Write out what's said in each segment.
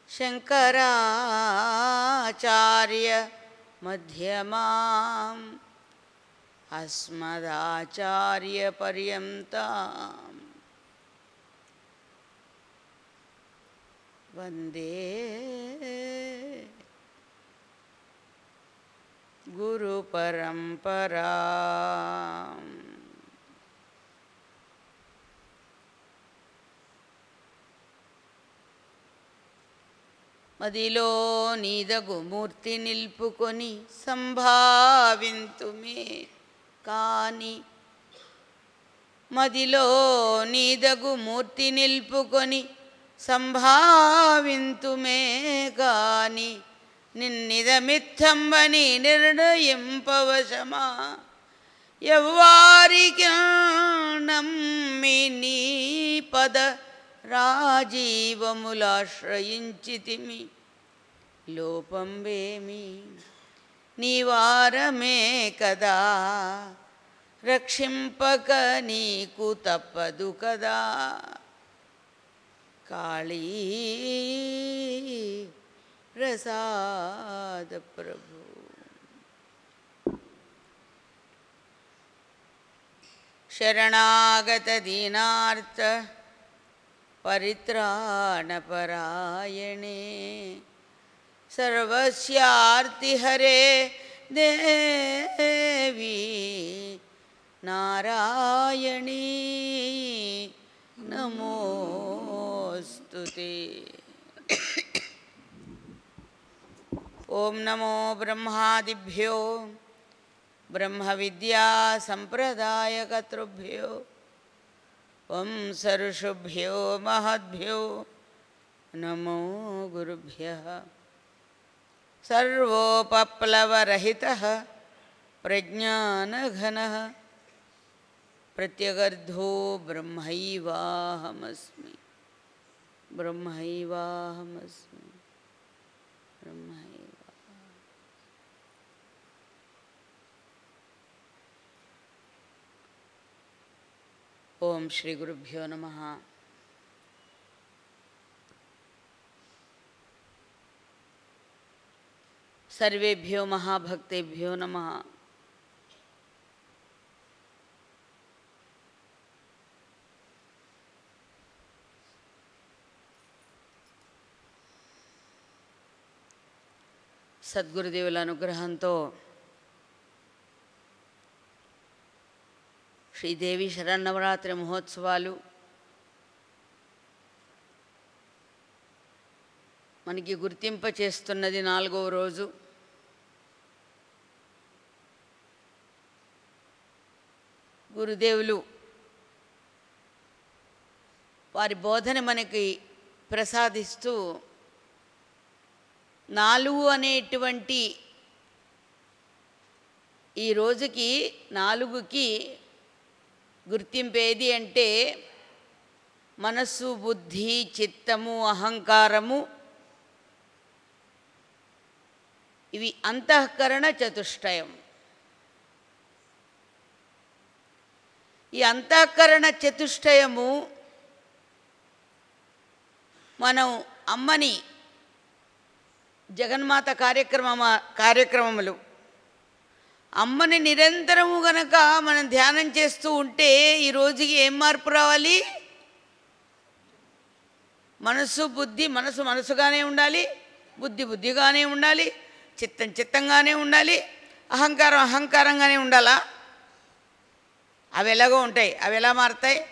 శంకరాచార్య మధ్యమాం అస్మదాచార్యపర్యంతం వందే గురుపరంపరా మదిలో నీదగు మూర్తి నిల్పుకొని సంభావింతుమే కాని మదిలో నీదగు మూర్తి నిల్పుకొని సంభావింతుమే కాని నిన్నిదమిత్తంబని నిర్ణయింపవశమా ఎవ్వారికి నమ్మి నీ పద రాజీవములాశ్రయించితిమి లోపంబేమి నీవారమే కదా రక్షింపక నీకు తప్పదు కదా కాళీ ప్రసాద ప్రభు శరణాగత దీనార్త परित्राणपरायणे सर्वस्यार्तिहरे देवी नारायणी नमोऽस्तु ते ॐ नमो ब्रह्मादिभ्यो ब्रह्मविद्यासम्प्रदायकर्तृभ्यो వంశఋషుభ్యో మహద్భ్యో నమో గురుభ్య సర్వోపప్లవరహిత ప్రజ్ఞానఘన ప్రత్యగర్ధో బ్రహ్మైవాహమస్మి బ్రహ్మైవాహమస్మి బ్రహ్మైవా ఓం శ్రీ గురుభ్యో నమ సర్వేభ్యో మహాభక్తేభ్యో నమ సద్గురుదేవుల అనుగ్రహంతో శ్రీదేవి శరన్నవరాత్రి మహోత్సవాలు మనకి గుర్తింప చేస్తున్నది నాలుగవ రోజు గురుదేవులు వారి బోధన మనకి ప్రసాదిస్తూ నాలుగు అనేటువంటి ఈ రోజుకి నాలుగుకి గుర్తింపేది అంటే మనస్సు బుద్ధి చిత్తము అహంకారము ఇవి అంతఃకరణ చతుష్టయం ఈ అంతఃకరణ చతుష్టయము మనం అమ్మని జగన్మాత కార్యక్రమ కార్యక్రమములు అమ్మని నిరంతరము గనక మనం ధ్యానం చేస్తూ ఉంటే ఈ రోజుకి ఏం మార్పు రావాలి మనసు బుద్ధి మనసు మనసుగానే ఉండాలి బుద్ధి బుద్ధిగానే ఉండాలి చిత్తం చిత్తంగానే ఉండాలి అహంకారం అహంకారంగానే ఉండాలా అవి ఎలాగో ఉంటాయి అవి ఎలా మారుతాయి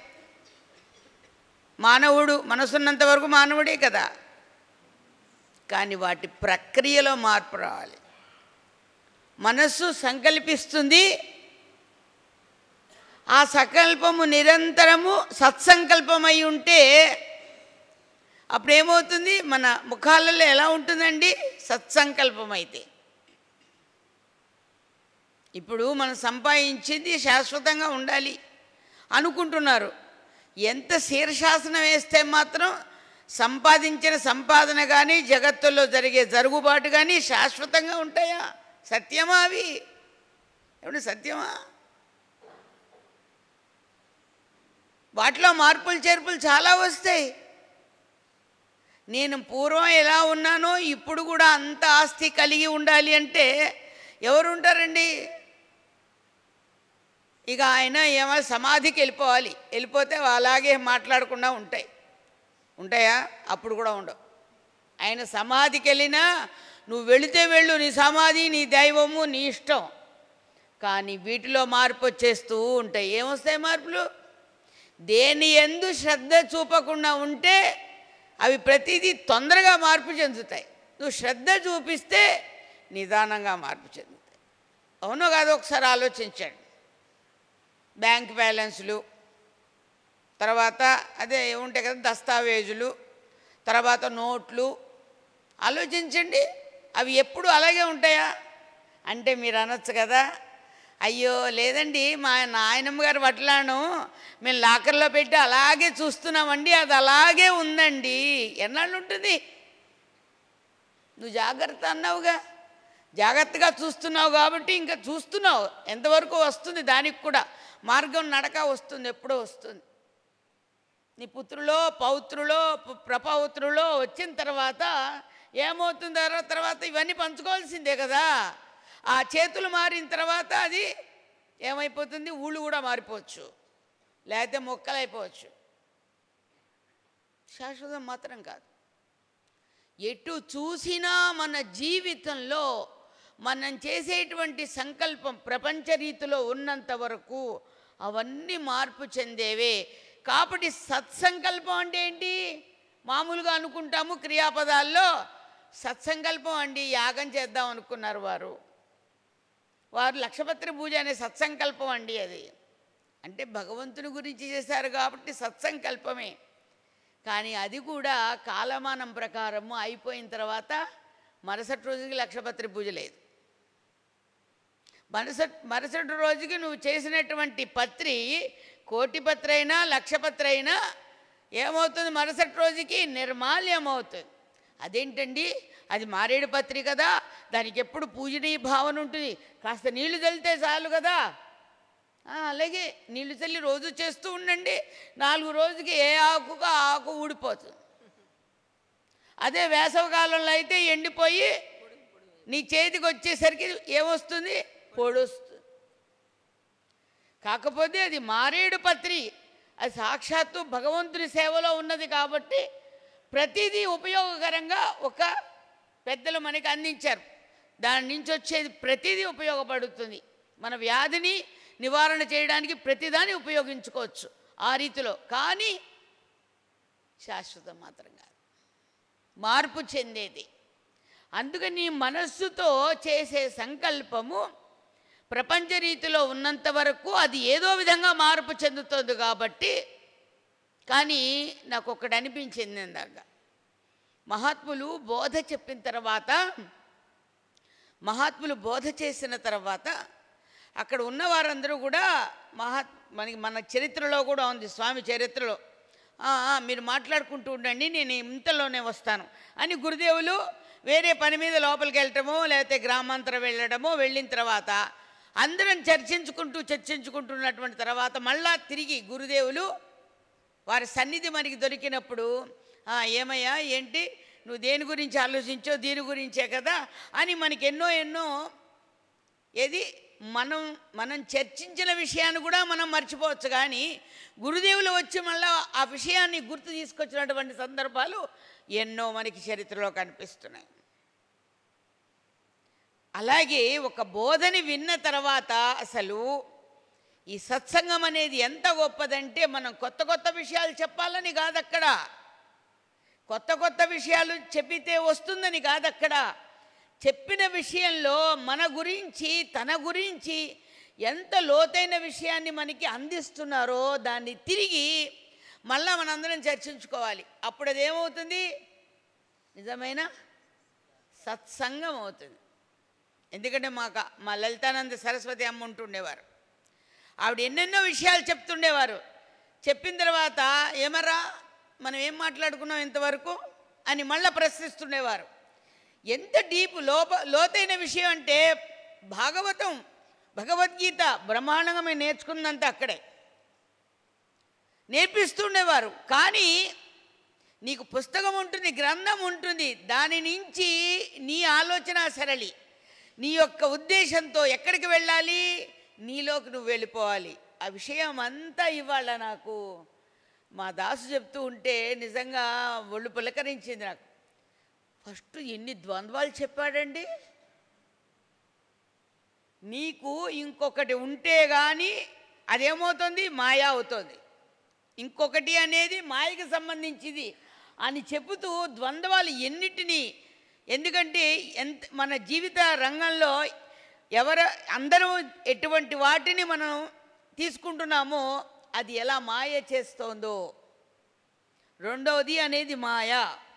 మానవుడు మనసున్నంత వరకు మానవుడే కదా కానీ వాటి ప్రక్రియలో మార్పు రావాలి మనస్సు సంకల్పిస్తుంది ఆ సంకల్పము నిరంతరము సత్సంకల్పమై ఉంటే అప్పుడేమవుతుంది మన ముఖాలలో ఎలా ఉంటుందండి సత్సంకల్పం అయితే ఇప్పుడు మనం సంపాదించింది శాశ్వతంగా ఉండాలి అనుకుంటున్నారు ఎంత శీర్షాసనం వేస్తే మాత్రం సంపాదించిన సంపాదన కానీ జగత్తులో జరిగే జరుగుబాటు కానీ శాశ్వతంగా ఉంటాయా సత్యమా అవి ఏమంటే సత్యమా వాటిలో మార్పులు చేర్పులు చాలా వస్తాయి నేను పూర్వం ఎలా ఉన్నానో ఇప్పుడు కూడా అంత ఆస్తి కలిగి ఉండాలి అంటే ఎవరు ఉంటారండి ఇక ఆయన ఏమో సమాధికి వెళ్ళిపోవాలి వెళ్ళిపోతే అలాగే మాట్లాడకుండా ఉంటాయి ఉంటాయా అప్పుడు కూడా ఉండవు ఆయన సమాధికి వెళ్ళినా నువ్వు వెళితే వెళ్ళు నీ సమాధి నీ దైవము నీ ఇష్టం కానీ వీటిలో మార్పు వచ్చేస్తూ ఉంటాయి ఏమొస్తాయి మార్పులు దేని ఎందు శ్రద్ధ చూపకుండా ఉంటే అవి ప్రతిదీ తొందరగా మార్పు చెందుతాయి నువ్వు శ్రద్ధ చూపిస్తే నిదానంగా మార్పు చెందుతాయి అవునో కాదో ఒకసారి ఆలోచించండి బ్యాంక్ బ్యాలెన్స్లు తర్వాత అదే ఉంటాయి కదా దస్తావేజులు తర్వాత నోట్లు ఆలోచించండి అవి ఎప్పుడు అలాగే ఉంటాయా అంటే మీరు అనొచ్చు కదా అయ్యో లేదండి మా నాయనమ్మ గారు వడ్లాను మేము లాకర్లో పెట్టి అలాగే చూస్తున్నామండి అది అలాగే ఉందండి ఎన్నాళ్ళు ఉంటుంది నువ్వు జాగ్రత్త అన్నావుగా జాగ్రత్తగా చూస్తున్నావు కాబట్టి ఇంకా చూస్తున్నావు ఎంతవరకు వస్తుంది దానికి కూడా మార్గం నడక వస్తుంది ఎప్పుడో వస్తుంది నీ పుత్రులో పౌత్రులో పు- ప్రపౌత్రులో వచ్చిన తర్వాత ఏమవుతుందో తర్వాత ఇవన్నీ పంచుకోవాల్సిందే కదా ఆ చేతులు మారిన తర్వాత అది ఏమైపోతుంది ఊళ్ళు కూడా మారిపోవచ్చు లేకపోతే మొక్కలైపోవచ్చు శాశ్వతం మాత్రం కాదు ఎటు చూసినా మన జీవితంలో మనం చేసేటువంటి సంకల్పం ప్రపంచ రీతిలో ఉన్నంత వరకు అవన్నీ మార్పు చెందేవే కాబట్టి సత్సంకల్పం అంటే ఏంటి మామూలుగా అనుకుంటాము క్రియాపదాల్లో సత్సంకల్పం అండి యాగం చేద్దాం అనుకున్నారు వారు వారు లక్షపత్రి పూజ అనే సత్సంకల్పం అండి అది అంటే భగవంతుని గురించి చేశారు కాబట్టి సత్సంకల్పమే కానీ అది కూడా కాలమానం ప్రకారము అయిపోయిన తర్వాత మరుసటి రోజుకి లక్షపత్రి పూజ లేదు మరుసటి మరుసటి రోజుకి నువ్వు చేసినటువంటి పత్రి కోటి పత్రి అయినా లక్ష పత్రి అయినా ఏమవుతుంది మరుసటి రోజుకి నిర్మాల్యం అవుతుంది అదేంటండి అది మారేడు పత్రి కదా దానికి ఎప్పుడు పూజనీయ భావన ఉంటుంది కాస్త నీళ్లు చల్లితే చాలు కదా ఆ, అలాగే నీళ్లు చల్లి రోజు చేస్తూ ఉండండి నాలుగు రోజుకి ఏ ఆకుకు ఆ ఆకు ఊడిపోతుంది అదే వేసవకాలంలో అయితే ఎండిపోయి నీ చేతికి వచ్చేసరికి ఏమొస్తుంది పొడొస్తుంది కాకపోతే అది మారేడు పత్రి అది సాక్షాత్తు భగవంతుని సేవలో ఉన్నది కాబట్టి ప్రతిదీ ఉపయోగకరంగా ఒక పెద్దలు మనకి అందించారు దాని నుంచి వచ్చేది ప్రతిదీ ఉపయోగపడుతుంది మన వ్యాధిని నివారణ చేయడానికి ప్రతిదాన్ని ఉపయోగించుకోవచ్చు ఆ రీతిలో కానీ శాశ్వతం మాత్రం కాదు మార్పు చెందేది అందుకని మనస్సుతో చేసే సంకల్పము ప్రపంచ రీతిలో ఉన్నంత వరకు అది ఏదో విధంగా మార్పు చెందుతుంది కాబట్టి కానీ నాకు ఒకటి అనిపించింది ఇందాక మహాత్ములు బోధ చెప్పిన తర్వాత మహాత్ములు బోధ చేసిన తర్వాత అక్కడ ఉన్న వారందరూ కూడా మహాత్ మనకి మన చరిత్రలో కూడా ఉంది స్వామి చరిత్రలో "ఆ, ఆ, మీరు మాట్లాడుకుంటూ ఉండండి నేను ఇంతలోనే వస్తాను అని గురుదేవులు వేరే పని మీద లోపలికి వెళ్ళటమో లేకపోతే గ్రామాంతరం వెళ్ళడమో వెళ్ళిన తర్వాత అందరం చర్చించుకుంటూ చర్చించుకుంటున్నటువంటి తర్వాత మళ్ళా తిరిగి గురుదేవులు వారి సన్నిధి మనకి దొరికినప్పుడు "ఆ, ఏమయ్యా ఏంటి నువ్వు దేని గురించి ఆలోచించో దీని గురించే కదా అని మనకి ఎన్నో ఎన్నో ఏది మనం మనం చర్చించిన విషయాన్ని కూడా మనం మర్చిపోవచ్చు కానీ గురుదేవులు వచ్చి మళ్ళీ ఆ విషయాన్ని గుర్తు తీసుకొచ్చినటువంటి సందర్భాలు ఎన్నో మనకి చరిత్రలో కనిపిస్తున్నాయి అలాగే ఒక బోధని విన్న తర్వాత అసలు ఈ సత్సంగం అనేది ఎంత గొప్పదంటే మనం కొత్త కొత్త విషయాలు చెప్పాలని కాదు అక్కడ కొత్త కొత్త విషయాలు చెప్పితే వస్తుందని కాదు అక్కడ చెప్పిన విషయంలో మన గురించి తన గురించి ఎంత లోతైన విషయాన్ని మనకి అందిస్తున్నారో దాన్ని తిరిగి మళ్ళా మనందరం చర్చించుకోవాలి అప్పుడు అదేమవుతుంది నిజమైన సత్సంగం అవుతుంది ఎందుకంటే మాకు మా లలితానంద సరస్వతి అమ్మ ఉంటుండేవారు ఆవిడ ఎన్నెన్నో విషయాలు చెప్తుండేవారు చెప్పిన తర్వాత ఏమరా మనం ఏం మాట్లాడుకున్నాం ఇంతవరకు అని మళ్ళీ ప్రశ్నిస్తుండేవారు ఎంత డీప్ లోప లోతైన విషయం అంటే భాగవతం భగవద్గీత బ్రహ్మాండంగా మేము నేర్చుకున్నంత అక్కడే నేర్పిస్తుండేవారు కానీ నీకు పుస్తకం ఉంటుంది గ్రంథం ఉంటుంది దాని నుంచి నీ ఆలోచన సరళి నీ యొక్క ఉద్దేశంతో ఎక్కడికి వెళ్ళాలి నీలోకి నువ్వు వెళ్ళిపోవాలి ఆ విషయం అంతా ఇవాళ నాకు మా దాసు చెప్తూ ఉంటే నిజంగా ఒళ్ళు పులకరించింది నాకు ఫస్ట్ ఎన్ని ద్వంద్వాలు చెప్పాడండి నీకు ఇంకొకటి ఉంటే కానీ అదేమవుతుంది మాయా అవుతుంది ఇంకొకటి అనేది మాయకి సంబంధించింది అని చెబుతూ ద్వంద్వాలు ఎన్నిటిని ఎందుకంటే ఎంత మన జీవిత రంగంలో ఎవరు అందరూ ఎటువంటి వాటిని మనం తీసుకుంటున్నామో అది ఎలా మాయ చేస్తోందో రెండవది అనేది మాయ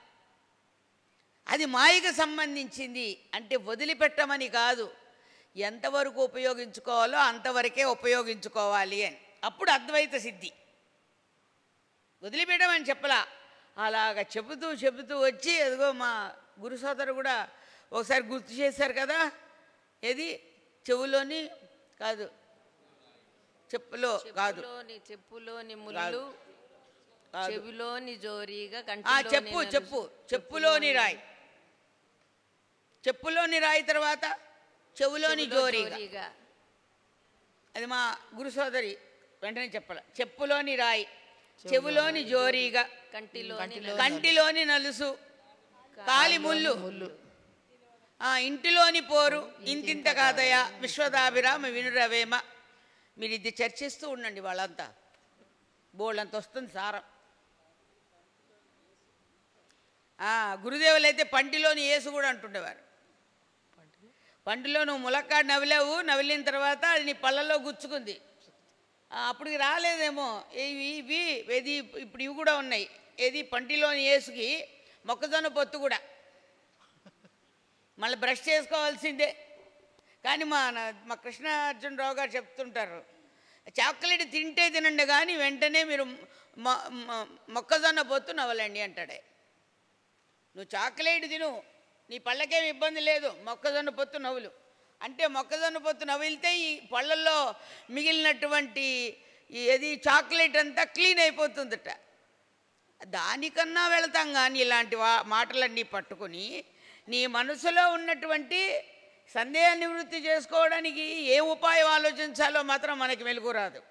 అది మాయకు సంబంధించింది అంటే వదిలిపెట్టమని కాదు ఎంతవరకు ఉపయోగించుకోవాలో అంతవరకే ఉపయోగించుకోవాలి అని అప్పుడు అద్వైత సిద్ధి వదిలిపెట్టమని చెప్పలా అలాగ చెబుతూ చెబుతూ వచ్చి అదిగో మా గురు సోదరు కూడా ఒకసారి గుర్తు చేశారు కదా ఏది చెవులోని కాదు చెప్పులో కాదు చెప్పులోని చెప్పులోని ముళ్ళు కాదు. చెవిలోని జోరీగా ఆ కంటిలోని చెప్పు నలుసు. చెప్పు చెప్పులోని రాయి చెప్పులోని రాయి తర్వాత చెవులోని చెవిలో జోరీగా జోరీగా అది మా గురు సోదరి వెంటనే చెప్పాల చెప్పులోని రాయి చెవులోని జోరీగా కంటిలోని కంటిలోని నలుసు కాలి ముళ్ళు ఆ ఇంటిలోని పోరు ఇంతింత కాదయ విశ్వదాభిరామ వినురవేమ మీరు ఇది చర్చిస్తూ ఉండండి వాళ్ళంతా బోళ్ళంత వస్తుంది సారం ఆ, గురుదేవులు అయితే పంటిలోని ఏసు కూడా అంటుండేవారు పంటిలో నువ్వు ములక్కాడు నవ్విలేవు నవ్విలిన తర్వాత అది నీ పళ్ళలో గుచ్చుకుంది ఆ, అప్పటికి రాలేదేమో ఇవి ఇవి ఏది ఇప్పుడు ఇవి కూడా ఉన్నాయి ఏది పంటిలోని ఏసుకి మొక్కజొన్న పొత్తు కూడా మళ్ళీ బ్రష్ చేసుకోవాల్సిందే కానీ మా నా- మా కృష్ణార్జునరావు గారు చెప్తుంటారు చాక్లెట్ తింటే తినండి కానీ వెంటనే మీరు మొ- మొ- మొక్కజొన్న పొత్తు నవ్వలండి అంటాడే నువ్వు చాక్లెట్ తిను నీ పళ్ళకేం ఇబ్బంది లేదు మొక్కజొన్న పొత్తు నవ్వులు అంటే మొక్కజొన్న పొత్తు నవ్విలితే ఈ పళ్ళల్లో మిగిలినటువంటి ఈ ఏది చాక్లెట్ అంతా క్లీన్ అయిపోతుందట దానికన్నా వెళతాం కానీ ఇలాంటి వా మాటలన్నీ పట్టుకొని నీ మనసులో ఉన్నటువంటి సందేహ నివృత్తి చేసుకోవడానికి ఏ ఉపాయం ఆలోచించాలో మాత్రం మనకి వెలుగు రాదు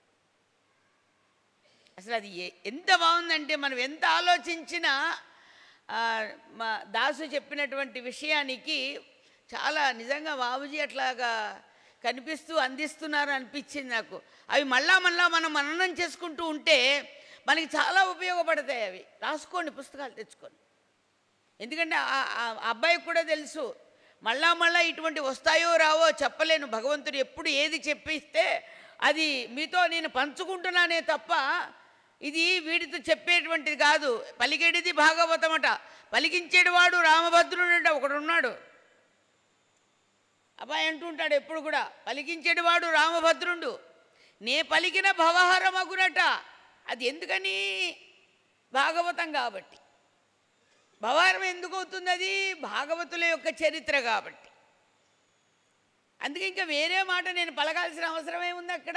అసలు అది ఏ- ఎంత బాగుందంటే మనం ఎంత ఆలోచించినా ఆ, మా దాసు చెప్పినటువంటి విషయానికి చాలా నిజంగా బాబుజీ అట్లాగా కనిపిస్తూ అందిస్తున్నారు అనిపించింది నాకు అవి మళ్ళా మళ్ళా మనం మననం చేసుకుంటూ ఉంటే మనకి చాలా ఉపయోగపడతాయి అవి రాసుకోండి పుస్తకాలు తెచ్చుకొని ఎందుకంటే ఆ- ఆ అబ్బాయికి కూడా తెలుసు మళ్ళా మళ్ళా ఇటువంటి వస్తాయో రావో చెప్పలేను భగవంతుడు ఎప్పుడు ఏది చెప్పిస్తే అది మీతో నేను పంచుకుంటున్నానే తప్ప ఇది వీడితో చెప్పేటువంటిది కాదు పలికేటిది భాగవతమట పలికించేటివాడు రామభద్రుడట ఒకడు ఉన్నాడు అబ్బాయి అంటుంటాడు ఎప్పుడు కూడా పలికించేటివాడు రామభద్రుడు నే పలికిన భవహరమగునట అది ఎందుకని భాగవతం కాబట్టి భవారం ఎందుకు అవుతుంది అది భాగవతుల యొక్క చరిత్ర కాబట్టి అందుకే ఇంకా వేరే మాట నేను పలకాల్సిన అవసరం ఏముంది అక్కడ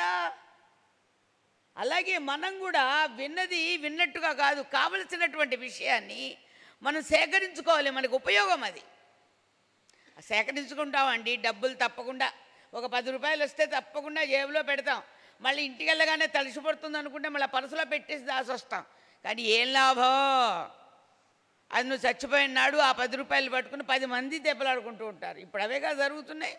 అలాగే మనం కూడా విన్నది విన్నట్టుగా కాదు కావలసినటువంటి విషయాన్ని మనం సేకరించుకోవాలి మనకు ఉపయోగం అది సేకరించుకుంటామండి డబ్బులు తప్పకుండా ఒక పది రూపాయలు వస్తే తప్పకుండా జేబులో పెడతాం మళ్ళీ ఇంటికి వెళ్ళగానే తలిసి పడుతుంది అనుకుంటే మళ్ళీ పరసులో పెట్టేసి దాసి వస్తాం కానీ ఏం లాభం అది నువ్వు చచ్చిపోయిన నాడు ఆ పది రూపాయలు పట్టుకుని పది మంది దెబ్బలాడుకుంటూ ఉంటారు ఇప్పుడు అవేగా జరుగుతున్నాయి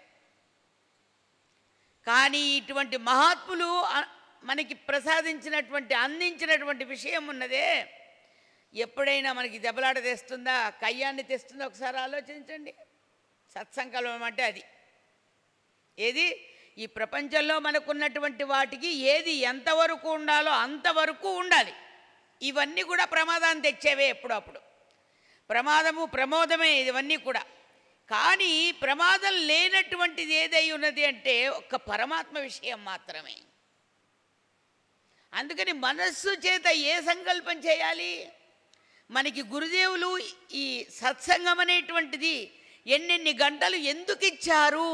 కానీ ఇటువంటి మహాత్ములు అ- మనకి ప్రసాదించినటువంటి అందించినటువంటి విషయం ఉన్నదే ఎప్పుడైనా మనకి దెబ్బలాట తెస్తుందా కయ్యాన్ని తెస్తుందా ఒకసారి ఆలోచించండి సత్సంకల్పం అంటే అది ఏది ఈ ప్రపంచంలో మనకున్నటువంటి వాటికి ఏది ఎంతవరకు ఉండాలో అంతవరకు ఉండాలి ఇవన్నీ కూడా ప్రమాదాన్ని తెచ్చేవే ఎప్పుడప్పుడు ప్రమాదము ప్రమోదమే ఇవన్నీ కూడా కానీ ప్రమాదం లేనటువంటిది ఏదై ఉన్నది అంటే ఒక్క పరమాత్మ విషయం మాత్రమే అందుకని మనస్సు చేత ఏ సంకల్పం చేయాలి మనకి గురుదేవులు ఈ సత్సంగం అనేటువంటిది ఎన్నెన్ని గంటలు ఎందుకు ఇచ్చారు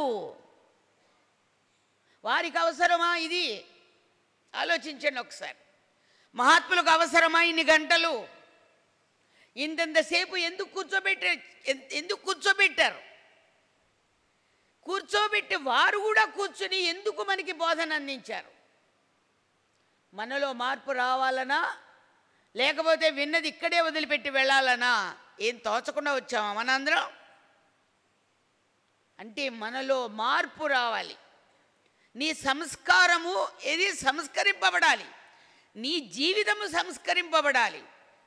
వారికి అవసరమా ఇది ఆలోచించండి ఒకసారి మహాత్ములకు అవసరమా ఇన్ని గంటలు ఇంతంతసేపు ఎందుకు కూర్చోబెట్టారు ఎన్- ఎందుకు కూర్చోబెట్టారు కూర్చోబెట్టి వారు కూడా కూర్చుని ఎందుకు మనకి బోధన అందించారు మనలో మార్పు రావాలనా లేకపోతే విన్నది ఇక్కడే వదిలిపెట్టి వెళ్ళాలనా ఏం తోచకుండా వచ్చామా మనందరం అంటే మనలో మార్పు రావాలి నీ సంస్కారము ఏది సంస్కరింపబడాలి నీ జీవితము సంస్కరింపబడాలి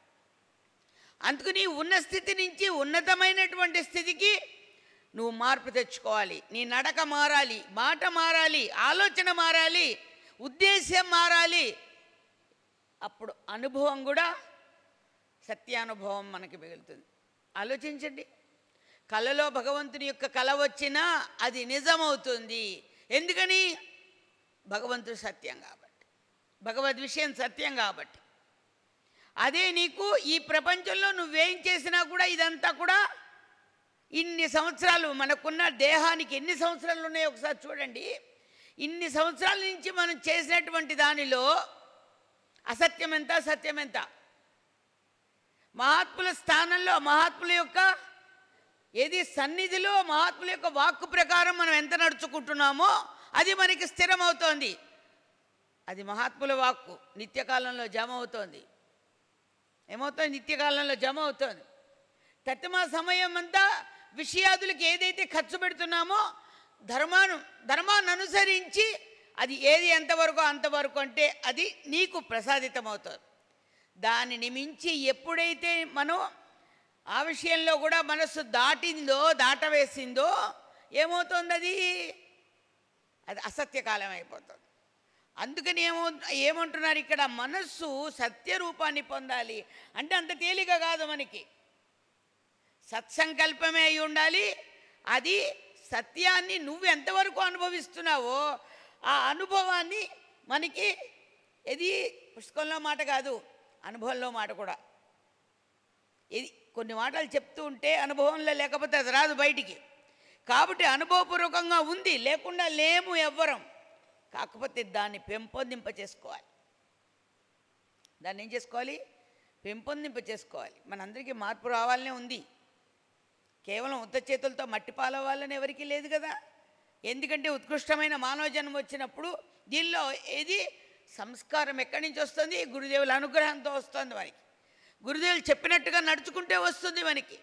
అందుకు నీ ఉన్న స్థితి నుంచి ఉన్నతమైనటువంటి స్థితికి నువ్వు మార్పు తెచ్చుకోవాలి నీ నడక మారాలి మాట మారాలి ఆలోచన మారాలి ఉద్దేశ్యం మారాలి అప్పుడు అనుభవం కూడా సత్యానుభవం మనకి మిగులుతుంది ఆలోచించండి కళలో భగవంతుని యొక్క కళ వచ్చినా అది నిజమవుతుంది ఎందుకని భగవంతుడు సత్యం కాబట్టి భగవద్ విషయం సత్యం కాబట్టి అదే నీకు ఈ ప్రపంచంలో నువ్వేం చేసినా కూడా ఇదంతా కూడా ఇన్ని సంవత్సరాలు మనకున్న దేహానికి ఎన్ని సంవత్సరాలు ఉన్నాయో ఒకసారి చూడండి ఇన్ని సంవత్సరాల నుంచి మనం చేసినటువంటి దానిలో అసత్యం ఎంత సత్యం ఎంత మహాత్ముల స్థానంలో మహాత్ముల యొక్క ఏది సన్నిధిలో మహాత్ముల యొక్క వాక్కు ప్రకారం మనం ఎంత నడుచుకుంటున్నామో అది మనకి స్థిరమవుతోంది అది మహాత్ముల వాక్కు నిత్యకాలంలో జమ అవుతోంది ఏమవుతుంది నిత్యకాలంలో జమ అవుతోంది తత్మా సమయం అంతా విషయాదులకు ఏదైతే ఖర్చు పెడుతున్నామో ధర్మాను ధర్మాన్ని అనుసరించి అది ఏది ఎంతవరకు అంతవరకు అంటే అది నీకు ప్రసాదితమవుతుంది దానిని మించి ఎప్పుడైతే మనం ఆ విషయంలో కూడా మనస్సు దాటిందో దాటవేసిందో ఏమవుతుంది అది అది అసత్యకాలం అయిపోతుంది అందుకని ఏమో ఏమంటున్నారు ఇక్కడ మనస్సు సత్యరూపాన్ని పొందాలి అంటే అంత తేలిక కాదు మనకి సత్సంకల్పమే అయి ఉండాలి అది సత్యాన్ని నువ్వు ఎంతవరకు అనుభవిస్తున్నావో ఆ అనుభవాన్ని మనకి ఇది పుస్తకంలో మాట కాదు అనుభవంలో మాట కూడా ఇది కొన్ని మాటలు చెప్తూ ఉంటే అనుభవంలో లేకపోతే అది రాదు బయటికి కాబట్టి అనుభవపూర్వకంగా ఉంది లేకుండా లేము ఎవ్వరం కాకపోతే దాన్ని పెంపొందింప చేసుకోవాలి దాన్ని ఏం చేసుకోవాలి పెంపొందింప చేసుకోవాలి మనందరికీ మార్పు రావాలనే ఉంది కేవలం ఉత్త చేతులతో మట్టి పాలవ్వాలని ఎవరికీ లేదు కదా ఎందుకంటే ఉత్కృష్టమైన మానవ జన్మ వచ్చినప్పుడు దీనిలో ఏది సంస్కారం ఎక్కడి నుంచి వస్తుంది గురుదేవుల అనుగ్రహంతో వస్తుంది మనకి గురుదేవులు చెప్పినట్టుగా నడుచుకుంటే వస్తుంది మనకి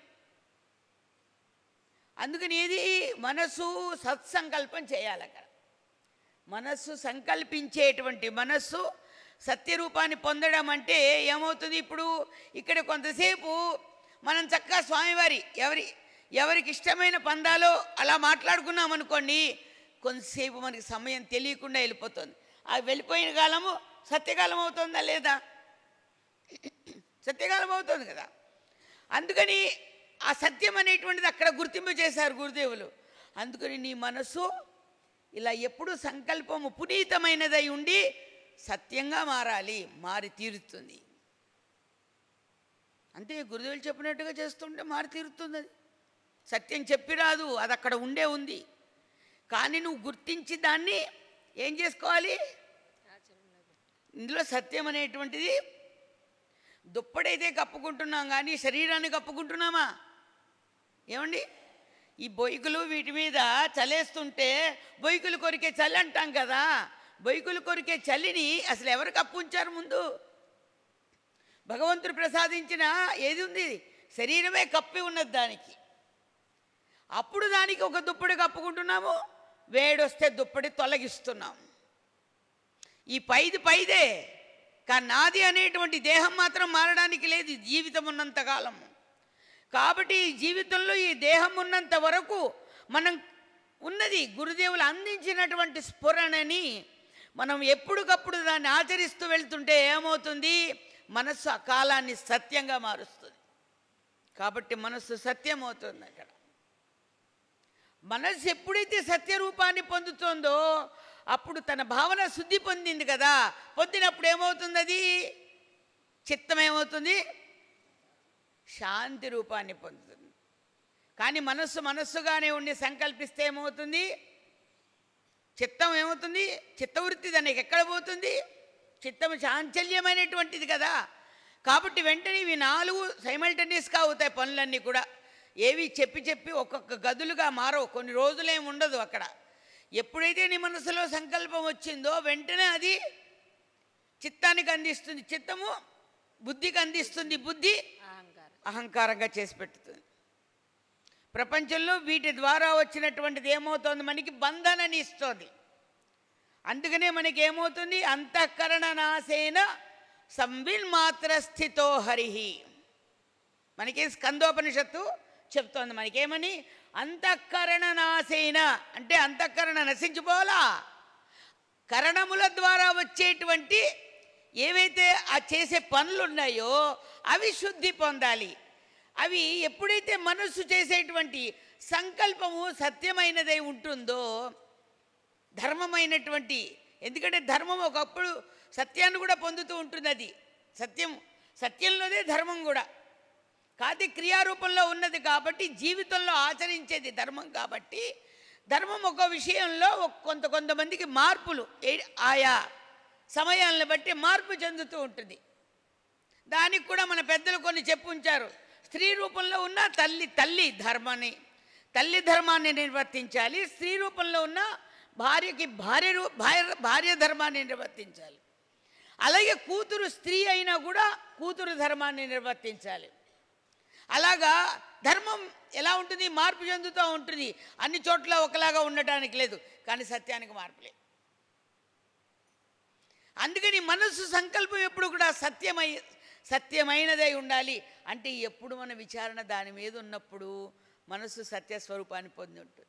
అందుకని ఏది మనసు సత్సంకల్పం చేయాలి అక్కడ మనస్సు సంకల్పించేటువంటి మనస్సు సత్యరూపాన్ని పొందడం అంటే ఏమవుతుంది ఇప్పుడు ఇక్కడ కొంతసేపు మనం చక్కగా స్వామివారి ఎవరి ఎవరికి ఇష్టమైన పందాలో అలా మాట్లాడుకున్నాం అనుకోండి కొంతసేపు మనకి సమయం తెలియకుండా వెళ్ళిపోతుంది ఆ వెళ్ళిపోయిన కాలము సత్యకాలం అవుతుందా లేదా సత్యకాలం అవుతుంది కదా అందుకని ఆ సత్యం అనేటువంటిది అక్కడ గుర్తింపు చేశారు గురుదేవులు అందుకని నీ మనసు ఇలా ఎప్పుడు సంకల్పము పునీతమైనదై ఉండి సత్యంగా మారాలి మారి తీరుతుంది అంతే గురుదేవులు చెప్పినట్టుగా చేస్తుంటే మారి తీరుతుంది అది సత్యం చెప్పి రాదు అది అక్కడ ఉండే ఉంది కానీ నువ్వు గుర్తించి దాన్ని ఏం చేసుకోవాలి ఇందులో సత్యం అనేటువంటిది దుప్పడైతే కప్పుకుంటున్నాం కానీ శరీరాన్ని కప్పుకుంటున్నామా ఏమండి ఈ బొయ్కులు వీటి మీద చలేస్తుంటే బొయ్కులు కొరికే చలి అంటాం కదా బొయ్కులు కొరికే చలిని అసలు ఎవరు కప్పుంచారు ముందు భగవంతుడు ప్రసాదించిన ఏది ఉంది శరీరమే కప్పి ఉన్నది దానికి అప్పుడు దానికి ఒక దుప్పటి కప్పుకుంటున్నాము వేడొస్తే దుప్పటి తొలగిస్తున్నాం ఈ పైది పైదే కానీ నాది అనేటువంటి దేహం మాత్రం మారడానికి లేదు ఈ జీవితం ఉన్నంత కాలము కాబట్టి ఈ జీవితంలో ఈ దేహం ఉన్నంత వరకు మనం ఉన్నది గురుదేవులు అందించినటువంటి స్ఫురణని మనం ఎప్పటికప్పుడు దాన్ని ఆచరిస్తూ వెళ్తుంటే ఏమవుతుంది మనస్సు ఆ కాలాన్ని సత్యంగా మారుస్తుంది కాబట్టి మనస్సు సత్యం అవుతుంది అక్కడ మనస్సు ఎప్పుడైతే సత్యరూపాన్ని పొందుతుందో అప్పుడు తన భావన శుద్ధి పొందింది కదా పొందినప్పుడు ఏమవుతుంది అది చిత్తం ఏమవుతుంది శాంతి రూపాన్ని పొందుతుంది కానీ మనస్సు మనస్సుగానే ఉండి సంకల్పిస్తే ఏమవుతుంది చిత్తం ఏమవుతుంది చిత్తవృత్తి దానికి ఎక్కడ పోతుంది చిత్తం చాంచల్యమైనటువంటిది కదా కాబట్టి వెంటనే ఇవి నాలుగు సైమల్టేనియస్గా అవుతాయి పనులన్నీ కూడా ఏవి చెప్పి చెప్పి ఒక్కొక్క గదులుగా మారవు కొన్ని రోజులేం ఉండదు అక్కడ ఎప్పుడైతే నీ మనసులో సంకల్పం వచ్చిందో వెంటనే అది చిత్తానికి అందిస్తుంది చిత్తము బుద్ధికి అందిస్తుంది బుద్ధి అహంకారం అహంకారంగా చేసి పెట్టుతుంది ప్రపంచంలో వీటి ద్వారా వచ్చినటువంటిది ఏమవుతోంది మనకి బంధనని ఇస్తోంది అందుకనే మనకి ఏమవుతుంది అంతఃకరణ నాశేన సంవిన్ మాత్ర స్థితో హరిహి మనకి స్కందోపనిషత్తు చెప్తోంది మనకేమని అంతఃకరణ నాశేన అంటే అంతఃకరణ నశించిపోవాలా కరణముల ద్వారా వచ్చేటువంటి ఏవైతే ఆ చేసే పనులు ఉన్నాయో అవి శుద్ధి పొందాలి అవి ఎప్పుడైతే మనస్సు చేసేటువంటి సంకల్పము సత్యమైనదై ఉంటుందో ధర్మమైనటువంటి ఎందుకంటే ధర్మం ఒకప్పుడు సత్యాన్ని కూడా పొందుతూ ఉంటుంది అది సత్యం సత్యంలోనే ధర్మం కూడా కాదు క్రియారూపంలో ఉన్నది కాబట్టి జీవితంలో ఆచరించేది ధర్మం కాబట్టి ధర్మం ఒక విషయంలో ఒక కొంత కొంతమందికి మార్పులు ఏ- ఆయా సమయాలను బట్టి మార్పు చెందుతూ ఉంటుంది దానికి కూడా మన పెద్దలు కొన్ని చెప్పుంచారు స్త్రీ రూపంలో ఉన్న తల్లి తల్లి ధర్మాన్ని తల్లి ధర్మాన్ని నిర్వర్తించాలి స్త్రీ రూపంలో ఉన్న భార్యకి భార్య రూ- భార్య భార్య ధర్మాన్ని నిర్వర్తించాలి అలాగే కూతురు స్త్రీ అయినా కూడా కూతురు ధర్మాన్ని నిర్వర్తించాలి అలాగా ధర్మం ఎలా ఉంటుంది మార్పు చెందుతూ ఉంటుంది అన్ని చోట్ల ఒకలాగా ఉండటానికి లేదు కానీ సత్యానికి మార్పు లేదు అందుకని మనస్సు సంకల్పం ఎప్పుడు కూడా సత్యమై సత్యమైనదై ఉండాలి అంటే ఎప్పుడు మన విచారణ దాని మీద ఉన్నప్పుడు మనస్సు సత్య స్వరూపాన్ని పొంది ఉంటుంది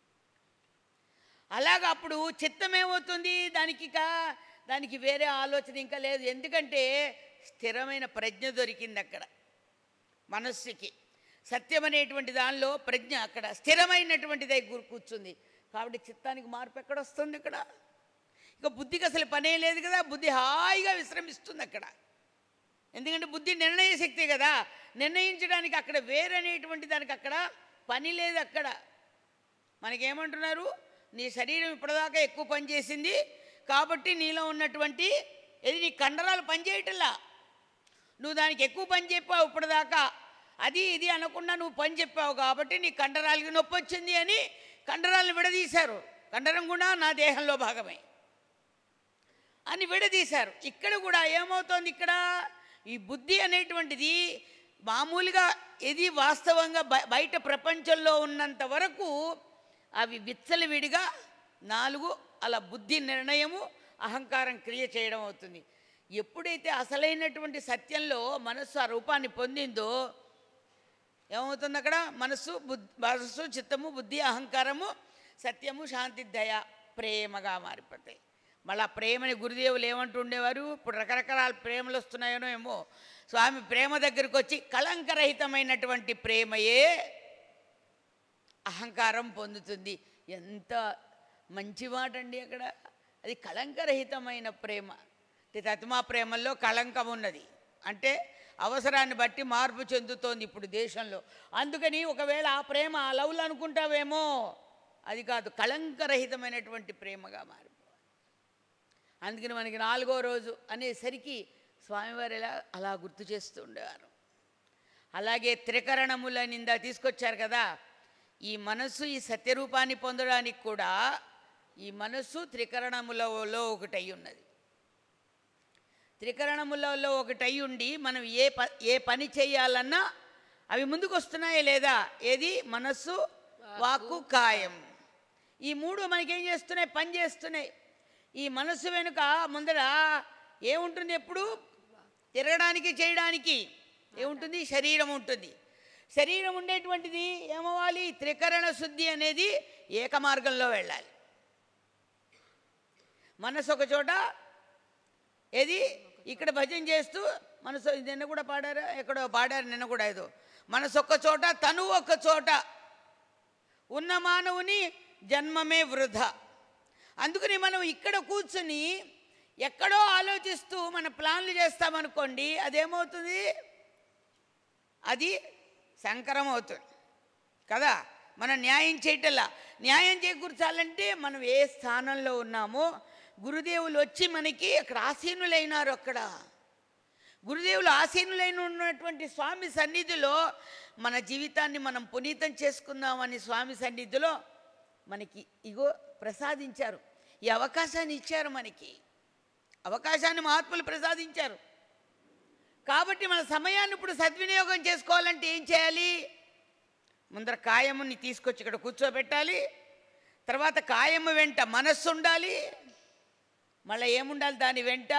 అలాగ అప్పుడు చిత్తం ఏమవుతుంది దానికి ఇక దానికి వేరే ఆలోచన ఇంకా లేదు ఎందుకంటే స్థిరమైన ప్రజ్ఞ దొరికింది అక్కడ మనస్సుకి సత్యం అనేటువంటి దానిలో ప్రజ్ఞ అక్కడ స్థిరమైనటువంటిదై గురి కూర్చుంది కాబట్టి చిత్తానికి మార్పు ఎక్కడ వస్తుంది ఇక్కడ ఇక బుద్ధికి అసలు పనే లేదు కదా బుద్ధి హాయిగా విశ్రమిస్తుంది అక్కడ ఎందుకంటే బుద్ధి నిర్ణయ శక్తి కదా నిర్ణయించడానికి అక్కడ వేరనేటువంటి దానికి అక్కడ పని లేదు అక్కడ మనకేమంటున్నారు నీ శరీరం ఇప్పటిదాకా ఎక్కువ పని చేసింది కాబట్టి నీలో ఉన్నటువంటి ఇది నీ కండరాలు పనిచేయటంలా నువ్వు దానికి ఎక్కువ పని చెప్పావు ఇప్పటిదాకా అది ఇది అనకుండా నువ్వు పని చెప్పావు కాబట్టి నీ కండరాలకి నొప్పి వచ్చింది అని కండరాలను విడదీశారు కండరం కూడా నా దేహంలో భాగమే అని విడదీశారు ఇక్కడ కూడా ఏమవుతోంది ఇక్కడ ఈ బుద్ధి అనేటువంటిది మామూలుగా ఇది వాస్తవంగా బయ- బయట ప్రపంచంలో ఉన్నంత వరకు అవి విచ్చలవిడిగా నాలుగు అలా బుద్ధి నిర్ణయము అహంకారం క్రియ చేయడం అవుతుంది ఎప్పుడైతే అసలైనటువంటి సత్యంలో మనస్సు ఆ రూపాన్ని పొందిందో ఏమవుతుంది అక్కడ మనస్సు బుద్ధి మనస్సు చిత్తము బుద్ధి అహంకారము సత్యము శాంతి దయ ప్రేమగా మారిపోతాయి మళ్ళీ ఆ ప్రేమని గురుదేవులు ఏమంటూ ఉండేవారు ఇప్పుడు రకరకాల ప్రేమలు వస్తున్నాయనో ఏమో స్వామి ప్రేమ దగ్గరికి వచ్చి కళంకరహితమైనటువంటి ప్రేమయే అహంకారం పొందుతుంది ఎంత మంచి మాట అండి అక్కడ అది కళంకరహితమైన ప్రేమ అంటే తత్మా ప్రేమల్లో కళంకం ఉన్నది అంటే అవసరాన్ని బట్టి మార్పు చెందుతోంది ఇప్పుడు దేశంలో అందుకని ఒకవేళ ఆ ప్రేమ ఆ లవ్లు అనుకుంటావేమో అది కాదు కళంకరహితమైనటువంటి ప్రేమగా మారిపోవాలి అందుకని మనకి నాలుగో రోజు అనేసరికి స్వామివారు ఎలా అలా గుర్తు చేస్తూ ఉండేవారు అలాగే త్రికరణముల నింద తీసుకొచ్చారు కదా ఈ మనస్సు ఈ సత్యరూపాన్ని పొందడానికి కూడా ఈ మనస్సు త్రికరణములలో ఒకటై ఉన్నది త్రికరణములలో ఒకటై ఉండి మనం ఏ ప ఏ పని చేయాలన్నా అవి ముందుకు వస్తున్నాయా లేదా ఏది మనస్సు వాక్కు కాయం ఈ మూడు మనకేం చేస్తున్నాయి పని చేస్తున్నాయి ఈ మనస్సు వెనుక ముందర ఏముంటుంది ఎప్పుడు తిరగడానికి చేయడానికి ఏముంటుంది శరీరం ఉంటుంది శరీరం ఉండేటువంటిది ఏమవ్వాలి త్రికరణ శుద్ధి అనేది ఏకమార్గంలో వెళ్ళాలి మనసు ఒక చోట ఏది ఇక్కడ భజన చేస్తూ మనసు నిన్న కూడా పాడారు ఎక్కడో పాడారు నిన్న కూడా ఏదో మనసు ఒక్క చోట తను ఒక చోట ఉన్న మానవుని జన్మమే వృధ అందుకని మనం ఇక్కడ కూర్చుని ఎక్కడో ఆలోచిస్తూ మన ప్లాన్లు చేస్తామనుకోండి అదేమవుతుంది అది సంకరం అవుతుంది కదా మనం న్యాయం చేయటల్లా న్యాయం చేకూర్చాలంటే మనం ఏ స్థానంలో ఉన్నామో గురుదేవులు వచ్చి మనకి అక్కడ ఆసీనులైనారు అక్కడ గురుదేవులు ఆసీనులైన ఉన్నటువంటి స్వామి సన్నిధిలో మన జీవితాన్ని మనం పునీతం చేసుకుందామని స్వామి సన్నిధిలో మనకి ఇగో ప్రసాదించారు ఈ అవకాశాన్ని ఇచ్చారు మనకి అవకాశాన్ని మహాత్ములు ప్రసాదించారు కాబట్టి మన సమయాన్ని ఇప్పుడు సద్వినియోగం చేసుకోవాలంటే ఏం చేయాలి ముందర కాయముని తీసుకొచ్చి ఇక్కడ కూర్చోబెట్టాలి తర్వాత కాయము వెంట మనస్సు ఉండాలి మళ్ళీ ఏముండాలి దాని వెంట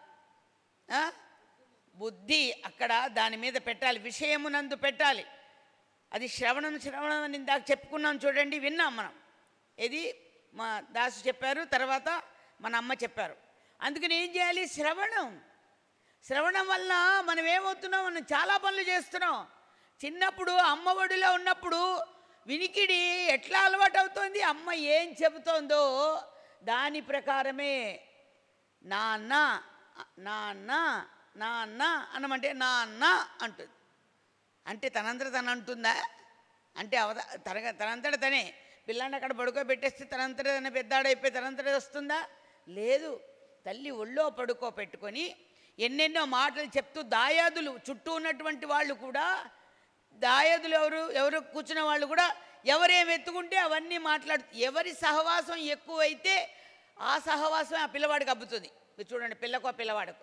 ఆ? బుద్ధి అక్కడ దాని మీద పెట్టాలి విషయమునందు పెట్టాలి అది శ్రవణం శ్రవణం అని ఇందాక చెప్పుకున్నాం చూడండి విన్నాం మనం ఇది మా దాసు చెప్పారు తర్వాత మన అమ్మ చెప్పారు అందుకని ఏం చేయాలి శ్రవణం శ్రవణం వల్ల మనం ఏమవుతున్నాం మనం చాలా పనులు చేస్తున్నాం చిన్నప్పుడు అమ్మ ఒడిలో ఉన్నప్పుడు వినికిడి ఎట్లా అలవాటు అవుతోంది అమ్మ ఏం చెబుతోందో దాని ప్రకారమే నాన్న నాన్న నాన్న అనమంటే నాన్న అంటుంది అంటే తనంతట తను అంటుందా అంటే అవద తన తనంతట తనే పిల్లాన్ని అక్కడ పడుకోబెట్టేస్తే తనంతట తన పెద్దాడైపోయి తనంతట వస్తుందా లేదు తల్లి ఒళ్ళో పడుకోబెట్టుకొని ఎన్నెన్నో మాటలు చెప్తూ దాయాదులు చుట్టూ ఉన్నటువంటి వాళ్ళు కూడా దాయాదులు ఎవరు ఎవరు కూర్చున్న వాళ్ళు కూడా ఎవరేం ఎత్తుకుంటే అవన్నీ మాట్లాడు ఎవరి సహవాసం ఎక్కువైతే ఆ సహవాసం ఆ పిల్లవాడికి అబ్బుతుంది మీరు చూడండి పిల్లకో పిల్లవాడికో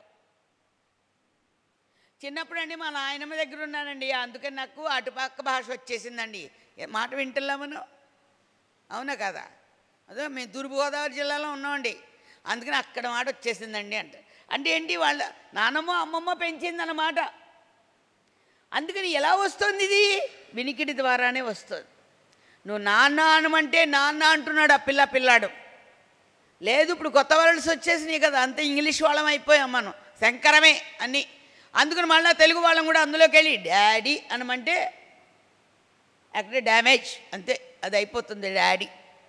చిన్నప్పుడు అండి మా నాయనమ్మ దగ్గర ఉన్నానండి అందుకని నాకు అటుపక్క భాష వచ్చేసిందండి ఏ మాట వింటున్నా మనం అవునా కదా అదే మేము తూర్పుగోదావరి జిల్లాలో ఉన్నామండి అందుకని అక్కడ మాట వచ్చేసిందండి అంటే అంటే ఏంటి వాళ్ళ నానమ్మ అమ్మమ్మ పెంచిందన్నమాట అందుకని ఎలా వస్తుంది ఇది వినికిడి ద్వారానే వస్తుంది నువ్వు నాన్న అనమంటే నాన్న అంటున్నాడు ఆ పిల్ల పిల్లాడు లేదు ఇప్పుడు కొత్త వర్డ్స్ వచ్చేసినాయి కదా అంత ఇంగ్లీష్ వాళ్ళం అయిపోయాం మనం శంకరమే అన్నీ అందుకని మళ్ళీ తెలుగు వాళ్ళం కూడా అందులోకి వెళ్ళి డాడీ అనమంటే అక్కడే డ్యామేజ్ అంతే అది అయిపోతుంది డాడీ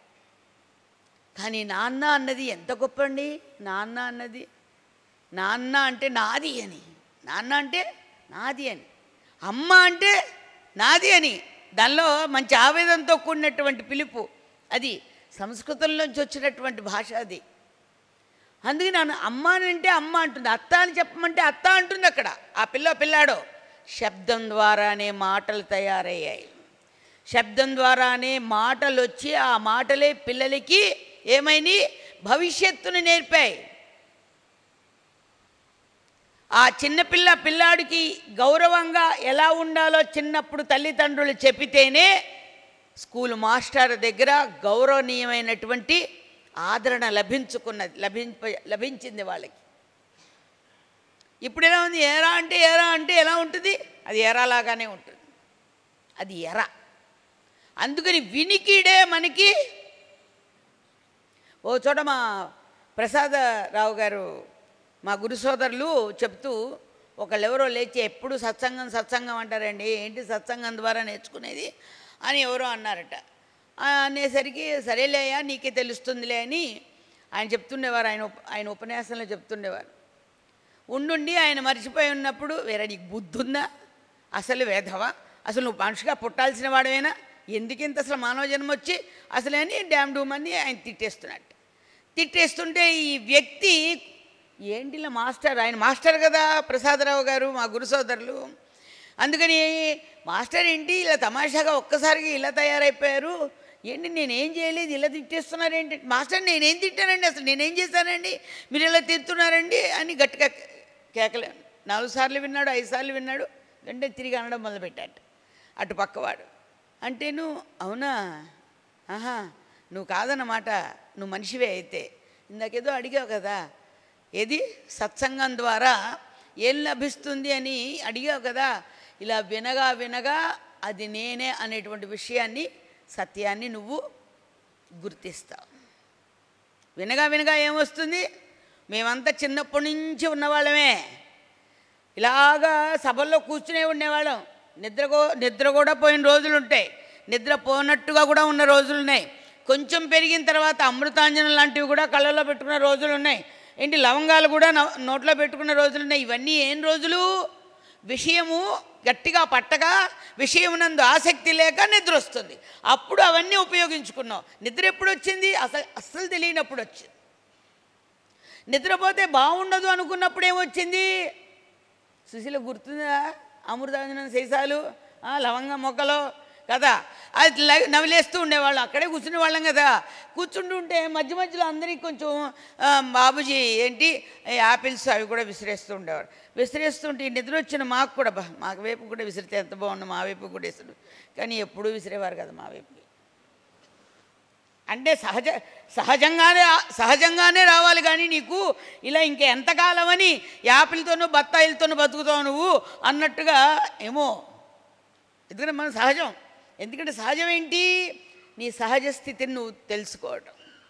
కానీ నాన్న అన్నది ఎంత గొప్ప అండి నాన్న అన్నది నాన్న అంటే నాది అని నాన్న అంటే నాది అని అమ్మ అంటే నాది అని దానిలో మంచి ఆవేదనతో కూడినటువంటి పిలుపు అది సంస్కృతంలోంచి వచ్చినటువంటి భాష అది అందుకే నన్ను అమ్మ అని అంటే అమ్మ అంటుంది అత్త అని చెప్పమంటే అత్త అంటుంది అక్కడ ఆ పిల్ల పిల్లాడో శబ్దం ద్వారానే మాటలు తయారయ్యాయి శబ్దం ద్వారానే మాటలు వచ్చి ఆ మాటలే పిల్లలకి ఏమైంది భవిష్యత్తును నేర్పాయి ఆ చిన్నపిల్ల పిల్లాడికి గౌరవంగా ఎలా ఉండాలో చిన్నప్పుడు తల్లిదండ్రులు చెప్పితేనే స్కూల్ మాస్టర్ దగ్గర గౌరవనీయమైనటువంటి ఆదరణ లభించుకున్నది లభింప లభించింది వాళ్ళకి ఇప్పుడు ఎలా ఉంది ఏరా అంటే ఏరా అంటే ఎలా ఉంటుంది అది ఎరాలాగానే ఉంటుంది అది ఎర అందుకని వినికిడే మనకి ఓ చోట మా ప్రసాదరావు గారు మా గురు సోదరులు చెప్తూ ఒకళ్ళెవరో లేచి ఎప్పుడు సత్సంగం సత్సంగం అంటారండి ఏంటి సత్సంగం ద్వారా నేర్చుకునేది అని ఎవరో అన్నారట ఆ, అనేసరికి సరేలేయా నీకే తెలుస్తుందిలే అని ఆయన చెప్తుండేవారు ఆయన ఉప ఆయన ఉపన్యాసంలో చెప్తుండేవారు ఉండుండి ఆయన మర్చిపోయి ఉన్నప్పుడు వేరే నీకు బుద్ధి ఉందా అసలు వేధవా అసలు నువ్వు మనిషిగా పుట్టాల్సిన వాడవేనా ఎందుకింత అసలు మానవ జన్మ వచ్చి అసలు అని డ్యామ్ డూమ్ అని ఆయన తిట్టేస్తున్నట్టు తిట్టేస్తుంటే ఈ వ్యక్తి ఏంటిలా మాస్టర్ ఆయన మాస్టర్ కదా ప్రసాదరావు గారు మా గురు సోదరులు అందుకని మాస్టర్ ఏంటి ఇలా తమాషాగా ఒక్కసారిగా ఇలా తయారైపోయారు ఏంటి నేనేం చేయలేదు ఇలా తిట్టేస్తున్నారేంటి మాస్టర్ నేనేం తిట్టానండి అసలు నేనేం చేశానండి మీరు ఇలా తిడుతున్నారండి అని గట్టిగా కేకలే నాలుగు సార్లు విన్నాడు ఐదు సార్లు విన్నాడు వెంటనే తిరిగి అనడం మొదలుపెట్టాడు అటు పక్కవాడు అంటే నువ్వు అవునా ఆహా నువ్వు కాదన్నమాట నువ్వు మనిషివే అయితే ఇందాకేదో అడిగావు కదా ఏది సత్సంగం ద్వారా ఏం లభిస్తుంది అని అడిగావు కదా ఇలా వినగా వినగా అది నేనే అనేటువంటి విషయాన్ని సత్యాన్ని నువ్వు గుర్తిస్తావు వినగా వినగా ఏమొస్తుంది మేమంతా చిన్నప్పటి నుంచి ఉన్నవాళ్ళమే ఇలాగా సభల్లో కూర్చునే ఉండేవాళ్ళం నిద్రకో నిద్ర కూడా పోయిన రోజులు ఉంటాయి నిద్ర పోనట్టుగా కూడా ఉన్న రోజులు ఉన్నాయి కొంచెం పెరిగిన తర్వాత అమృతాంజనం లాంటివి కూడా కళ్ళలో పెట్టుకున్న రోజులు ఉన్నాయి ఏంటి లవంగాలు కూడా నో- నోట్లో పెట్టుకున్న రోజులు ఉన్నాయి ఇవన్నీ ఏం రోజులు విషయము గట్టిగా పట్టగా విషయమునందు ఆసక్తి లేక నిద్ర వస్తుంది అప్పుడు అవన్నీ ఉపయోగించుకున్నాం నిద్ర ఎప్పుడు వచ్చింది అసలు అస్సలు తెలియనప్పుడు వచ్చింది నిద్రపోతే బాగుండదు అనుకున్నప్పుడు ఏమొచ్చింది సుశీల గుర్తుందా అమృతాంజనం సీసాలు ఆ, లవంగ మొక్కలు కదా అది ల- నవిలేస్తూ ఉండేవాళ్ళం అక్కడే కూర్చునే వాళ్ళం కదా కూర్చుంటుంటే మధ్య మధ్యలో అందరికి కొంచెం ఆ, బాబుజీ ఏంటి ఈ యాపిల్స్ అవి కూడా విసిరేస్తూ ఉండేవారు విసిరేస్తుంటే ఈ నిద్ర వచ్చిన మాకు కూడా బా మాకు వైపు కూడా విసిరితే ఎంత బాగుండు మా వైపు కూడా విసిరు కానీ ఎప్పుడూ విసిరేవారు కదా మా వైపుకి అంటే సహజ సహజంగానే సహజంగానే రావాలి కానీ నీకు ఇలా ఇంక ఎంతకాలమని యాపిల్తోనూ బత్తాయిలతోనూ బతుకుతావు నువ్వు అన్నట్టుగా ఏమో ఎందుకంటే మన సహజం ఎందుకంటే సహజం ఏంటి నీ సహజ స్థితిని నువ్వు తెలుసుకోవటం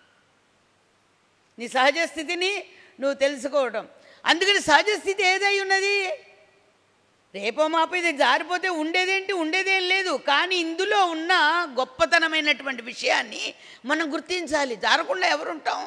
నీ సహజ స్థితిని నువ్వు తెలుసుకోవటం అందుకని సహజ స్థితి ఏదై ఉన్నది రేపో మాపో ఇది జారిపోతే ఉండేదేంటి ఉండేదేం లేదు కానీ ఇందులో ఉన్న గొప్పతనమైనటువంటి విషయాన్ని మనం గుర్తించాలి జారకుండా ఎవరుంటాం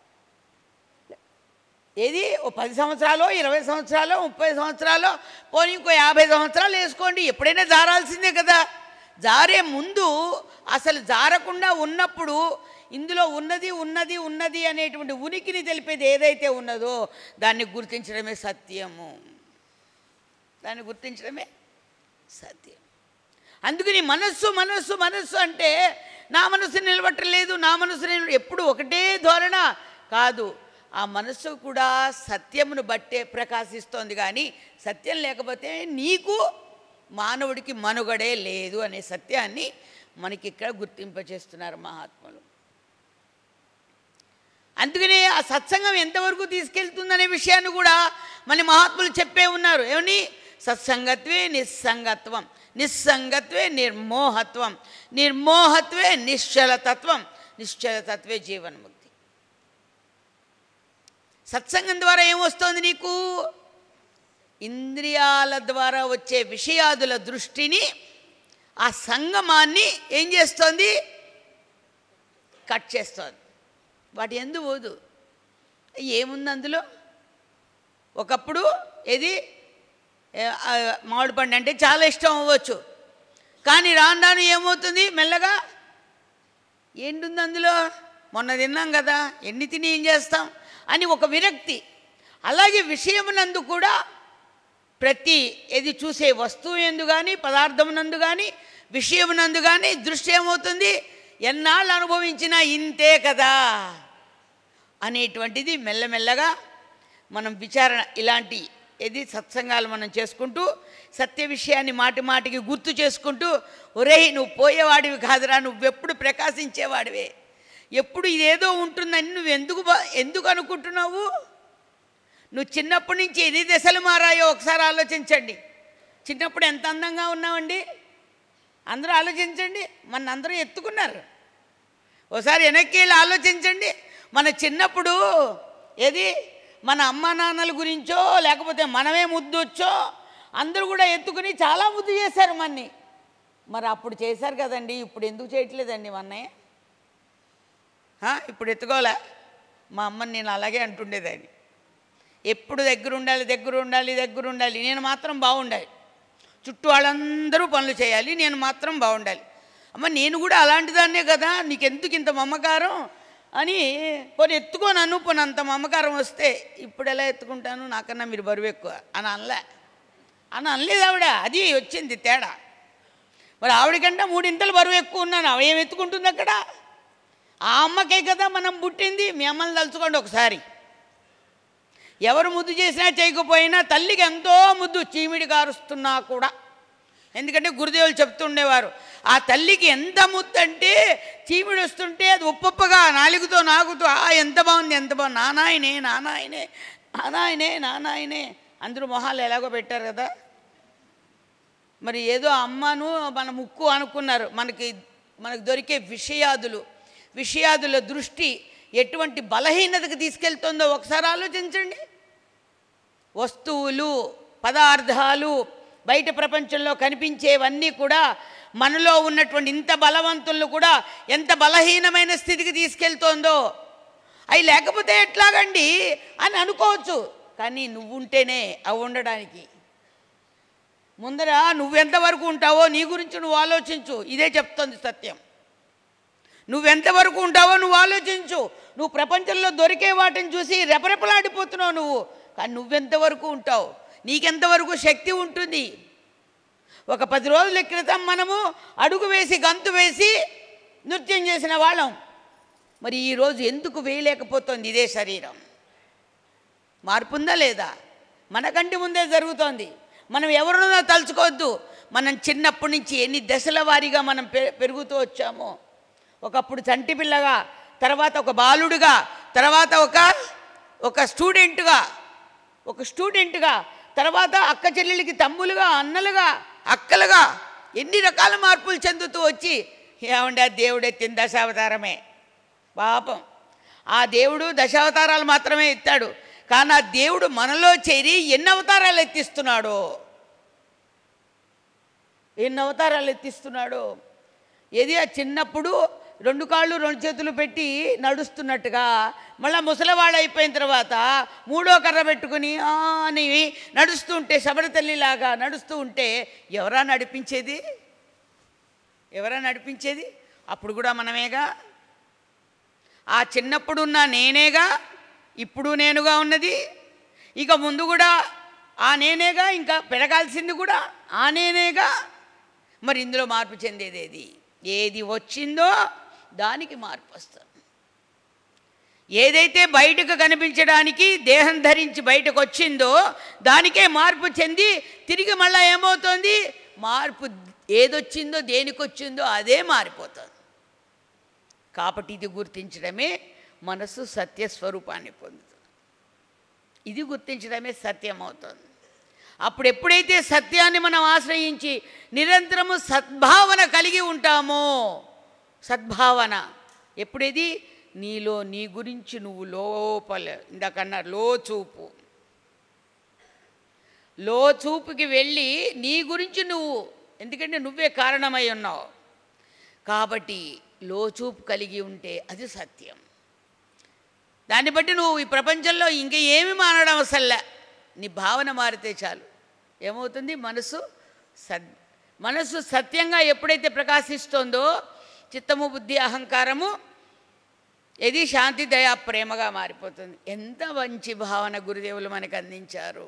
ఏది ఓ పది సంవత్సరాలు ఇరవై సంవత్సరాలు ముప్పై సంవత్సరాలు పోనీ ఇంకో యాభై సంవత్సరాలు వేసుకోండి ఎప్పుడైనా జారాల్సిందే కదా జారే ముందు అసలు జారకుండా ఉన్నప్పుడు ఇందులో ఉన్నది ఉన్నది ఉన్నది అనేటువంటి ఉనికిని తెలిపేది ఏదైతే ఉన్నదో దాన్ని గుర్తించడమే సత్యము దాన్ని గుర్తించడమే సత్యం అందుకని మనస్సు మనస్సు మనస్సు అంటే నా మనస్సు నిలబట్టలేదు నా మనస్సు నిలబ ఎప్పుడు ఒకటే ధోరణ కాదు ఆ మనస్సు కూడా సత్యమును బట్టే ప్రకాశిస్తోంది కానీ సత్యం లేకపోతే నీకు మానవుడికి మనుగడే లేదు అనే సత్యాన్ని మనకి ఇక్కడ గుర్తింపచేస్తున్నారు మహాత్ములు అందుకనే ఆ సత్సంగం ఎంతవరకు తీసుకెళ్తుందనే విషయాన్ని కూడా మన మహాత్ములు చెప్పే ఉన్నారు ఏమని సత్సంగత్వే నిస్సంగత్వం నిస్సంగత్వే నిర్మోహత్వం నిర్మోహత్వే నిశ్చలతత్వం నిశ్చలతత్వే జీవన్ముక్తి సత్సంగం ద్వారా ఏమొస్తోంది నీకు ఇంద్రియాల ద్వారా వచ్చే విషయాదుల దృష్టిని ఆ సంగమాన్ని ఏం చేస్తోంది కట్ చేస్తోంది వాటి ఎందు పోదు ఏముంది అందులో ఒకప్పుడు ఏది ఏ, ఆ, మామిడి పండు అంటే చాలా ఇష్టం అవ్వచ్చు కానీ రాను రాను ఏమవుతుంది మెల్లగా ఏంటుంది అందులో మొన్న తిన్నాం కదా ఎన్ని తిని ఏం చేస్తాం అని ఒక విరక్తి అలాగే విషయమునందు కూడా ప్రతి ఏది చూసే వస్తువు ఎందు కానీ పదార్థమునందు కానీ విషయమునందు కానీ దృష్టి ఏమవుతుంది ఎన్నాళ్ళు అనుభవించినా ఇంతే కదా అనేటువంటిది మెల్లమెల్లగా మనం విచారణ ఇలాంటి ఏది సత్సంగాలు మనం చేసుకుంటూ సత్య విషయాన్ని మాటి మాటికి గుర్తు చేసుకుంటూ ఒరేయ్ నువ్వు పోయేవాడివి కాదురా నువ్వెప్పుడు ప్రకాశించేవాడివే ఎప్పుడు ఇదేదో ఉంటుందని నువ్వు ఎందుకు బా- ఎందుకు అనుకుంటున్నావు నువ్వు చిన్నప్పటి నుంచి ఎన్ని దశలు మారాయో ఒకసారి ఆలోచించండి చిన్నప్పుడు ఎంత అందంగా ఉన్నామండి అందరూ ఆలోచించండి మన అందరూ ఎత్తుకున్నారు ఒకసారి వెనక్కి వెళ్ళి ఆలోచించండి మన చిన్నప్పుడు ఏది మన అమ్మ నాన్నల గురించో లేకపోతే మనమే ముద్దు వచ్చో అందరూ కూడా ఎత్తుకుని చాలా ముద్దు చేశారు మన్ని మరి అప్పుడు చేశారు కదండి ఇప్పుడు ఎందుకు చేయట్లేదండి మా అన్నయ్య ఆ, ఇప్పుడు ఎత్తుకోలే మా అమ్మని నేను అలాగే అంటుండేదాన్ని ఎప్పుడు దగ్గర ఉండాలి దగ్గర ఉండాలి దగ్గర ఉండాలి నేను మాత్రం బాగుండాలి చుట్టూ వాళ్ళందరూ పనులు చేయాలి నేను మాత్రం బాగుండాలి అమ్మ నేను కూడా అలాంటిదాన్నే కదా నీకెందుకు ఇంత మమకారం అని పోనీ ఎత్తుకో నన్ను పోనీ అంత మమకారం వస్తే ఇప్పుడు ఎలా ఎత్తుకుంటాను నాకన్నా మీరు బరువు ఎక్కువ అని అనలే అని అనలేదు ఆవిడ అది వచ్చింది తేడా మరి ఆవిడకంటే మూడింతలు బరువు ఎక్కువ ఉన్నాను ఆవిడ ఏం ఎత్తుకుంటుంది అక్కడ ఆ అమ్మకే కదా మనం పుట్టింది మీ అమ్మని తలుచుకోండి ఒకసారి ఎవరు ముద్దు చేసినా చేయకపోయినా తల్లికి ఎంతో ముద్దు చీమిడి కారుస్తున్నా కూడా ఎందుకంటే గురుదేవులు చెప్తుండేవారు ఆ తల్లికి ఎంత ముద్దు అంటే చీమిడి వస్తుంటే అది ఉప్పొప్పగా నాలుగుతో నాగుతూ ఆ ఎంత బాగుంది ఎంత బాగుంది నానాయనే నానాయనే నానాయనే నానాయనే అందరూ మొహాలు ఎలాగో పెట్టారు కదా మరి ఏదో అమ్మను మన ముక్కు అనుకున్నారు మనకి మనకు దొరికే విషయాదులు విషయాదుల దృష్టి ఎటువంటి బలహీనతకు తీసుకెళ్తుందో ఒకసారి ఆలోచించండి వస్తువులు పదార్థాలు బయట ప్రపంచంలో కనిపించేవన్నీ కూడా మనలో ఉన్నటువంటి ఇంత బలవంతులను కూడా ఎంత బలహీనమైన స్థితికి తీసుకెళ్తోందో అవి లేకపోతే ఎట్లాగండి అని అనుకోవచ్చు కానీ నువ్వుంటేనే అవి ఉండడానికి ముందర నువ్వెంతవరకు ఉంటావో నీ గురించి నువ్వు ఆలోచించు ఇదే చెప్తోంది సత్యం నువ్వెంతవరకు ఉంటావో నువ్వు ఆలోచించు నువ్వు ప్రపంచంలో దొరికే వాటిని చూసి రెపరెపలాడిపోతున్నావు నువ్వు కానీ నువ్వెంతవరకు ఉంటావు నీకెంతవరకు శక్తి ఉంటుంది ఒక పది రోజుల క్రితం మనము అడుగు వేసి గంతు వేసి నృత్యం చేసిన వాళ్ళం మరి ఈరోజు ఎందుకు వేయలేకపోతుంది ఇదే శరీరం మార్పు ఉందా లేదా మనకంటి ముందే జరుగుతోంది మనం ఎవరినో తలుచుకోవద్దు మనం చిన్నప్పటి నుంచి ఎన్ని దశల వారీగా మనం పె- పెరుగుతూ వచ్చామో ఒకప్పుడు చంటి పిల్లగా తర్వాత ఒక బాలుడుగా తర్వాత ఒక ఒక స్టూడెంట్గా ఒక స్టూడెంట్గా తర్వాత అక్క చెల్లెలకి తమ్ములుగా అన్నలుగా అక్కలుగా ఎన్ని రకాల మార్పులు చెందుతూ వచ్చి ఏమంటే దేవుడు ఎత్తిన దశావతారమే పాపం ఆ దేవుడు దశావతారాలు మాత్రమే ఎత్తాడు కానీ ఆ దేవుడు మనలో చేరి ఎన్ని అవతారాలు ఎత్తిస్తున్నాడో ఎన్ని అవతారాలు ఎత్తిస్తున్నాడో ఏది ఆ చిన్నప్పుడు రెండు కాళ్ళు రెండు చేతులు పెట్టి నడుస్తున్నట్టుగా మళ్ళీ ముసలివాళ్ళు అయిపోయిన తర్వాత మూడో కర్ర పెట్టుకుని "ఆ" అని నడుస్తూ ఉంటే శబరి తల్లిలాగా నడుస్తూ ఉంటే ఎవరా నడిపించేది ఎవరా నడిపించేది అప్పుడు కూడా మనమేగా ఆ చిన్నప్పుడున్న నేనేగా ఇప్పుడు నేనుగా ఉన్నది ఇక ముందు కూడా ఆ నేనేగా ఇంకా పెరగాల్సింది కూడా ఆ నేనేగా మరి ఇందులో మార్పు చెందేది ఏది ఏది వచ్చిందో దానికి మార్పు వస్తుంది ఏదైతే బయటకు కనిపించడానికి దేహం ధరించి బయటకు వచ్చిందో దానికే మార్పు చెంది తిరిగి మళ్ళీ ఏమవుతోంది మార్పు ఏదొచ్చిందో దేనికి వచ్చిందో అదే మారిపోతుంది కాబట్టి ఇది గుర్తించడమే మనసు సత్యస్వరూపాన్ని పొందుతుంది ఇది గుర్తించడమే సత్యం అవుతుంది అప్పుడు ఎప్పుడైతే సత్యాన్ని మనం ఆశ్రయించి నిరంతరము సద్భావన కలిగి ఉంటామో సద్భావన ఎప్పుడేది నీలో నీ గురించి నువ్వు లోపల ఇందాకన్నా లో చూపు లో చూపుకి వెళ్ళి నీ గురించి నువ్వు ఎందుకంటే నువ్వే కారణమై ఉన్నావు కాబట్టి లోచూపు కలిగి ఉంటే అది సత్యం దాన్ని బట్టి నువ్వు ఈ ప్రపంచంలో ఇంక ఏమి మానడం అసలే నీ భావన మారితే చాలు ఏమవుతుంది మనసు సద్ మనసు సత్యంగా ఎప్పుడైతే ప్రకాశిస్తోందో చిత్తము బుద్ధి అహంకారము ఇది శాంతి దయా ప్రేమగా మారిపోతుంది ఎంత మంచి భావన గురుదేవులు మనకు అందించారు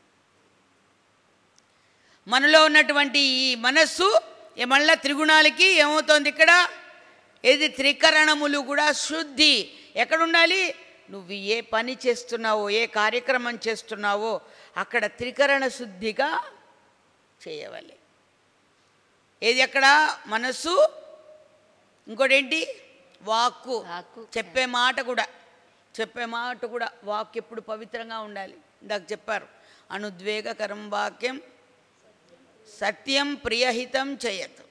మనలో ఉన్నటువంటి ఈ మనస్సు ఏ మళ్ళా త్రిగుణాలకి ఏమవుతోంది ఇక్కడ ఏది త్రికరణములు కూడా శుద్ధి ఎక్కడుండాలి నువ్వు ఏ పని చేస్తున్నావో ఏ కార్యక్రమం చేస్తున్నావో అక్కడ త్రికరణ శుద్ధిగా చేయవాలి ఏది ఎక్కడ మనస్సు ఇంకోటేంటి వాక్కు వాక్కు. చెప్పే మాట కూడా చెప్పే మాట కూడా వాక్ ఎప్పుడు పవిత్రంగా ఉండాలి ఇందాక చెప్పారు అనుద్వేగకరం వాక్యం సత్యం ప్రియహితం చేయత్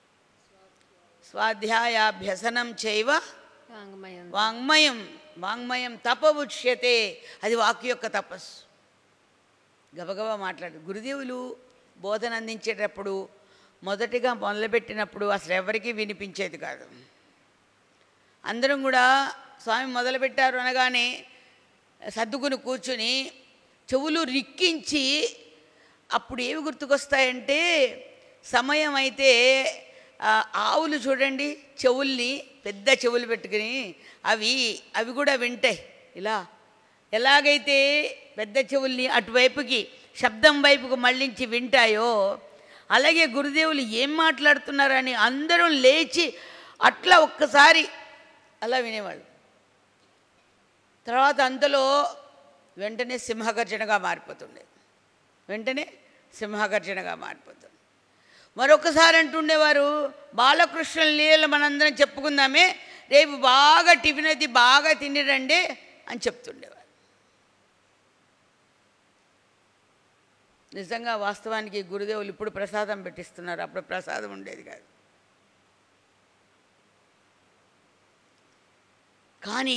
స్వాధ్యాయాభ్యసనం చేయవ వాంగ్మయం వాంగ్మయం వాంగ్మయం తపవుచ్యతే అది వాక్ యొక్క తపస్సు గబగబా మాట్లాడు గురుదేవులు బోధన అందించేటప్పుడు మొదటిగా మొదలుపెట్టినప్పుడు అసలు ఎవరికీ వినిపించేది కాదు అందరం కూడా స్వామి మొదలుపెట్టారు అనగానే సర్దుకుని కూర్చుని చెవులు రిక్కించి అప్పుడు ఏవి గుర్తుకొస్తాయంటే సమయం అయితే ఆ, ఆవులు చూడండి చెవుల్ని పెద్ద చెవులు పెట్టుకుని అవి అవి కూడా వింటాయి ఇలా ఎలాగైతే పెద్ద చెవుల్ని అటువైపుకి శబ్దం వైపుకు మళ్ళించి వింటాయో అలాగే గురుదేవులు ఏం మాట్లాడుతున్నారని అందరం లేచి అట్లా ఒక్కసారి అలా వినేవాళ్ళు తర్వాత అంతలో వెంటనే సింహగర్జనగా మారిపోతుండే వెంటనే సింహగర్జనగా మారిపోతుంది మరొకసారి అంటుండేవారు బాలకృష్ణ లీలలు మనందరం చెప్పుకుందామే రేపు బాగా టిఫిన్ అయితే బాగా తినిరండి అని చెప్తుండేవారు నిజంగా వాస్తవానికి గురుదేవులు ఇప్పుడు ప్రసాదం పెట్టిస్తున్నారు అప్పుడు ప్రసాదం ఉండేది కాదు కానీ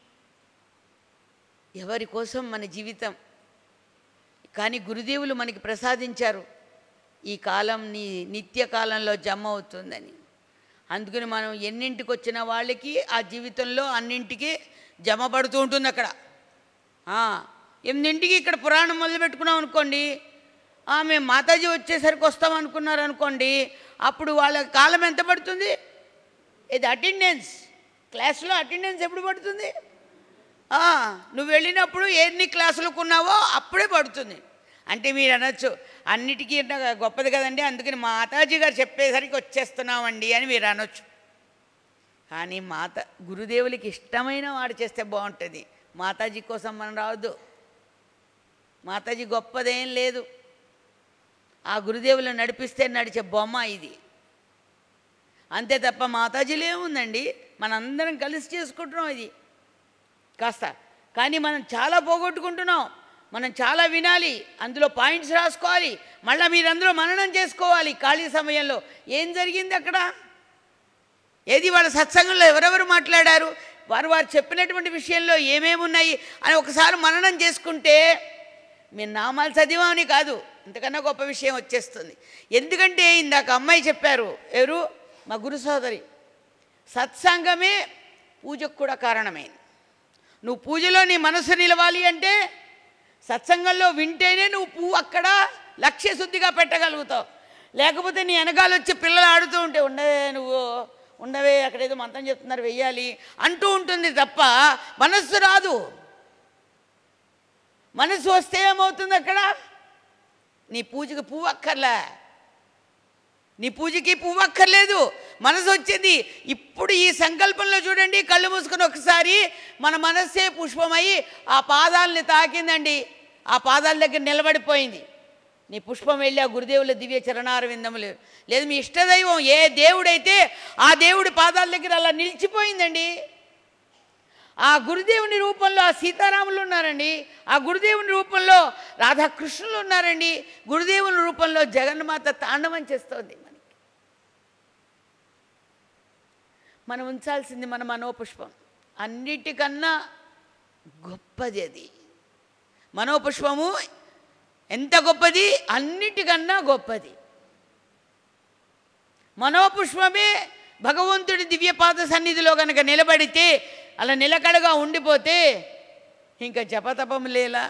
ఎవరి కోసం మన జీవితం కానీ గురుదేవులు మనకి ప్రసాదించారు ఈ కాలం నీ నిత్య కాలంలో జమ అవుతుందని అందుకని మనం ఎన్నింటికి వచ్చిన వాళ్ళకి ఆ జీవితంలో అన్నింటికి జమ పడుతూ ఉంటుంది అక్కడ ఆ, ఎనిమిదింటికి ఇక్కడ పురాణం మొదలు పెట్టుకున్నాం అనుకోండి ఆ, మేము మాతాజీ వచ్చేసరికి వస్తాం అనుకున్నారు అనుకోండి అప్పుడు వాళ్ళ కాలం ఎంత పడుతుంది ఇది అటెండెన్స్ క్లాస్లో అటెండెన్స్ ఎప్పుడు పడుతుంది ఆ, నువ్వు వెళ్ళినప్పుడు ఎన్ని క్లాసులకు ఉన్నావో అప్పుడే పడుతుంది అంటే మీరు అనొచ్చు అన్నిటికీ ఇంత గొప్పది కదండి అందుకని మాతాజీ గారు చెప్పేసరికి వచ్చేస్తున్నామండి అని మీరు అనొచ్చు కానీ మాత గురుదేవులకి ఇష్టమైన వాడు చేస్తే బాగుంటుంది మాతాజీ కోసం మనం రావద్దు మాతాజీ గొప్పదేం లేదు ఆ గురుదేవులు నడిపిస్తే నడిచే బొమ్మ ఇది అంతే తప్ప మాతాజీలో ఏముందండి మనందరం కలిసి చేసుకుంటున్నాం ఇది కాస్త కానీ మనం చాలా పోగొట్టుకుంటున్నాం మనం చాలా వినాలి అందులో పాయింట్స్ రాసుకోవాలి మళ్ళీ మీరందరూ మననం చేసుకోవాలి ఖాళీ సమయంలో ఏం జరిగింది అక్కడ ఏది వాళ్ళ సత్సంగంలో ఎవరెవరు మాట్లాడారు వారు వారు చెప్పినటువంటి విషయంలో ఏమేమి ఉన్నాయి అని ఒకసారి మననం చేసుకుంటే మీరు నామాలు చదివామని కాదు ఇంతకన్నా గొప్ప విషయం వచ్చేస్తుంది ఎందుకంటే ఇందాక అమ్మాయి చెప్పారు ఎవరు మా గురు సోదరి సత్సంగమే పూజకు కూడా కారణమైంది నువ్వు పూజలో నీ మనసు నిలవాలి అంటే సత్సంగంలో వింటేనే నువ్వు పువ్వు అక్కడ లక్ష్య శుద్ధిగా పెట్టగలుగుతావు లేకపోతే నీ వెనకాల వచ్చి పిల్లలు ఆడుతూ ఉంటే ఉండవే నువ్వు ఉండవే అక్కడేదో మంత్రం చెప్తున్నారు వెయ్యాలి అంటూ ఉంటుంది తప్ప మనస్సు రాదు మనసు వస్తే ఏమవుతుంది అక్కడ నీ పూజకి పువ్వు అక్కర్లే నీ పూజకి పువ్వు అక్కర్లేదు మనసు వచ్చింది ఇప్పుడు ఈ సంకల్పంలో చూడండి కళ్ళు మూసుకొని ఒకసారి మన మనస్సే పుష్పమై ఆ పాదాలని తాకిందండి ఆ పాదాల దగ్గర నిలబడిపోయింది నీ పుష్పం వెళ్ళి ఆ గురుదేవుల దివ్య చరణారవిందములు లేదు మీ ఇష్టదైవం ఏ దేవుడైతే ఆ దేవుడి పాదాల దగ్గర అలా నిలిచిపోయిందండి ఆ గురుదేవుని రూపంలో ఆ సీతారాములు ఉన్నారండి ఆ గురుదేవుని రూపంలో రాధాకృష్ణులు ఉన్నారండి గురుదేవుని రూపంలో జగన్మాత తాండవం చేస్తోంది మనకి మనం ఉంచాల్సింది మన మనోపుష్పం అన్నిటికన్నా గొప్పది అది మనోపుష్పము ఎంత గొప్పది అన్నిటికన్నా గొప్పది మనోపుష్పమే భగవంతుడి దివ్యపాద సన్నిధిలో కనుక నిలబడితే అలా నిలకడగా ఉండిపోతే ఇంకా జపతపం లేలా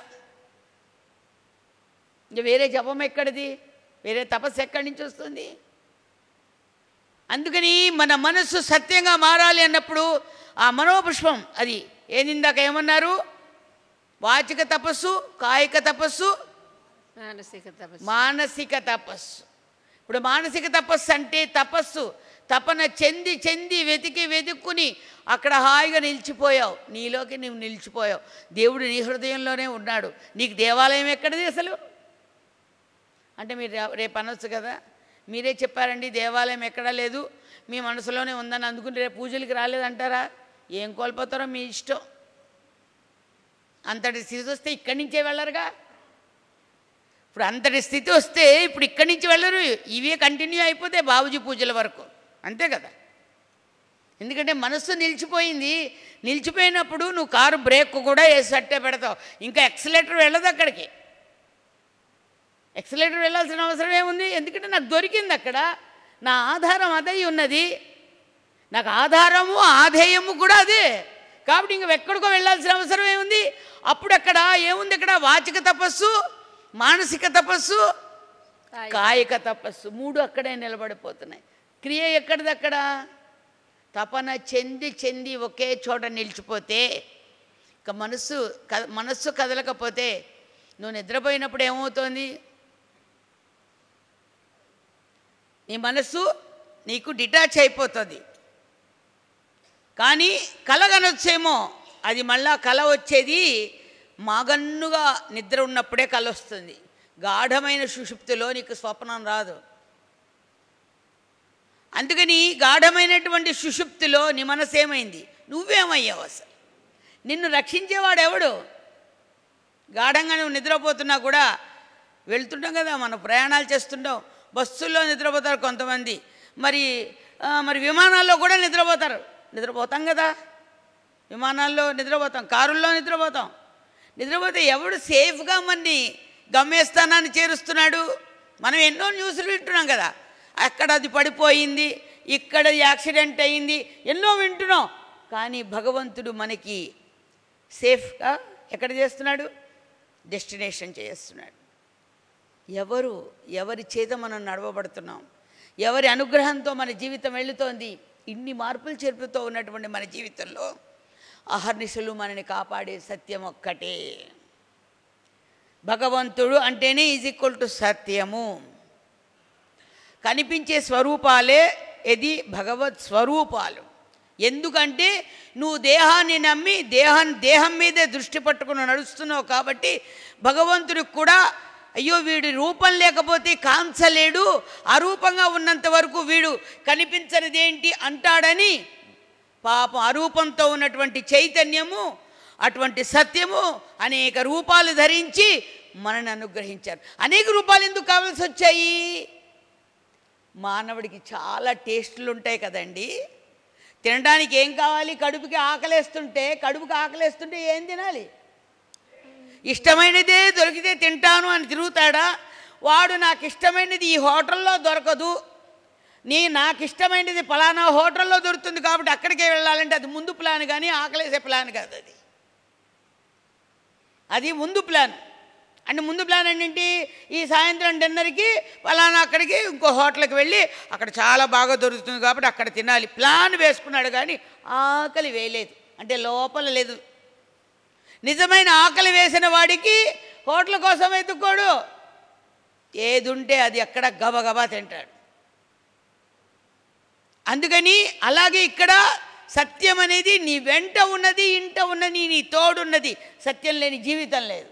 ఇంక వేరే జపం ఎక్కడిది వేరే తపస్సు ఎక్కడి నుంచి వస్తుంది అందుకని మన మనస్సు సత్యంగా మారాలి అన్నప్పుడు ఆ మనోపుష్పం అది ఏందిందాక ఏమన్నారు వాచిక తపస్సు కాయిక తపస్సు మానసిక తపస్సు మానసిక తపస్సు ఇప్పుడు మానసిక తపస్సు అంటే తపస్సు తపన చెంది చెంది వెతికి వెతుక్కుని అక్కడ హాయిగా నిలిచిపోయావు నీలోకి నువ్వు నిలిచిపోయావు దేవుడు నీ హృదయంలోనే ఉన్నాడు నీకు దేవాలయం ఎక్కడిది అసలు అంటే మీరు రే- రేపు అనొచ్చు కదా మీరే చెప్పారండి దేవాలయం ఎక్కడా లేదు మీ మనసులోనే ఉందని అందుకుని రేపు పూజలకి రాలేదంటారా ఏం కోల్పోతారో మీ ఇష్టం అంతటి స్థితి వస్తే ఇక్కడి నుంచే వెళ్ళరుగా ఇప్పుడు అంతటి స్థితి వస్తే ఇప్పుడు ఇక్కడి నుంచి వెళ్ళరు ఇవే కంటిన్యూ అయిపోతే బాబుజీ పూజల వరకు అంతే కదా ఎందుకంటే మనస్సు నిలిచిపోయింది నిలిచిపోయినప్పుడు నువ్వు కారు బ్రేక్ కూడా వేసి అట్టే పెడతావు ఇంకా ఎక్సలేటర్ వెళ్ళదు అక్కడికి ఎక్సలేటర్ వెళ్ళాల్సిన అవసరం ఏముంది ఎందుకంటే నాకు దొరికింది అక్కడ నా ఆధారం అదై ఉన్నది నాకు ఆధారము ఆధేయము కూడా అదే కాబట్టి ఇంక ఎక్కడికో వెళ్ళాల్సిన అవసరం ఏముంది అప్పుడు అక్కడ ఏముంది ఇక్కడ వాచిక తపస్సు మానసిక తపస్సు కాయ- కాయిక తపస్సు మూడు అక్కడే నిలబడిపోతున్నాయి క్రియ ఎక్కడిది అక్కడ తపన చెంది చెంది ఒకే చోట నిలిచిపోతే ఇక మనస్సు క మనస్సు కదలకపోతే నువ్వు నిద్రపోయినప్పుడు ఏమవుతోంది నీ మనస్సు నీకు డిటాచ్ అయిపోతుంది కానీ కల కనొచ్చేమో అది మళ్ళా కల వచ్చేది మాగన్నుగా నిద్ర ఉన్నప్పుడే కల వస్తుంది గాఢమైన సుషుప్తిలో నీకు స్వప్నం రాదు అందుకని గాఢమైనటువంటి సుషుప్తిలో నీ మనసు ఏమైంది నువ్వేమయ్యావు అసలు నిన్ను రక్షించేవాడు ఎవడు గాఢంగా నువ్వు నిద్రపోతున్నా కూడా వెళ్తుంటాం కదా మనం ప్రయాణాలు చేస్తుంటాం బస్సుల్లో నిద్రపోతారు కొంతమంది మరి ఆ, మరి విమానాల్లో కూడా నిద్రపోతారు నిద్రపోతాం కదా విమానాల్లో నిద్రపోతాం కారుల్లో నిద్రపోతాం నిద్రపోతే ఎవడు సేఫ్గా మనని గమ్యస్థానాన్ని చేరుస్తున్నాడు మనం ఎన్నో న్యూస్లు వింటున్నాం కదా అక్కడ అది పడిపోయింది ఇక్కడ యాక్సిడెంట్ అయింది ఎన్నో వింటున్నాం కానీ భగవంతుడు మనకి సేఫ్గా ఎక్కడ చేస్తున్నాడు డెస్టినేషన్ చేస్తున్నాడు ఎవరు ఎవరి చేత మనం నడవబడుతున్నాం ఎవరి అనుగ్రహంతో మన జీవితం వెళుతోంది ఇన్ని మార్పులు చేర్పుతో ఉన్నటువంటి మన జీవితంలో అహర్నిశలు మనని కాపాడే సత్యం ఒక్కటే భగవంతుడు అంటేనే ఈజ్ ఈక్వల్ టు సత్యము కనిపించే స్వరూపాలే ఇది భగవత్ స్వరూపాలు ఎందుకంటే నువ్వు దేహాన్ని నమ్మి దేహం దేహం మీదే దృష్టి పట్టుకుని నడుస్తున్నావు కాబట్టి భగవంతుడికి కూడా అయ్యో వీడి రూపం లేకపోతే కాంచలేడు అరూపంగా ఉన్నంత వరకు వీడు కనిపించనిదేంటి అంటాడని పాపం అరూపంతో ఉన్నటువంటి చైతన్యము అటువంటి సత్యము అనేక రూపాలు ధరించి మనని అనుగ్రహించారు అనేక రూపాలు ఎందుకు కావాల్సి వచ్చాయి మానవుడికి చాలా టేస్టులు ఉంటాయి కదండి తినడానికి ఏం కావాలి కడుపుకి ఆకలేస్తుంటే కడుపుకి ఆకలేస్తుంటే ఏం తినాలి ఇష్టమైనదే దొరికితే తింటాను అని తిరుగుతాడా వాడు నాకు ఇష్టమైనది ఈ హోటల్లో దొరకదు నీ నాకు ఇష్టమైనది ఫలానా హోటల్లో దొరుకుతుంది కాబట్టి అక్కడికే వెళ్ళాలంటే అది ముందు ప్లాన్ కానీ ఆకలేసే ప్లాన్ కాదు అది అది ముందు ప్లాన్ అంటే ముందు ప్లాన్ ఏంటి ఈ సాయంత్రం డిన్నర్కి ఫలానా అక్కడికి ఇంకో హోటల్కి వెళ్ళి అక్కడ చాలా బాగా దొరుకుతుంది కాబట్టి అక్కడ తినాలి ప్లాన్ వేసుకున్నాడు కానీ ఆకలి వేయలేదు అంటే లోపల లేదు నిజమైన ఆకలి వేసిన వాడికి హోటల్ కోసం వెతుక్కోడు ఏది ఉంటే అది ఎక్కడ గబగబా తింటాడు అందుకని అలాగే ఇక్కడ సత్యం అనేది నీ వెంట ఉన్నది ఇంట ఉన్నది నీ తోడున్నది సత్యం లేని జీవితం లేదు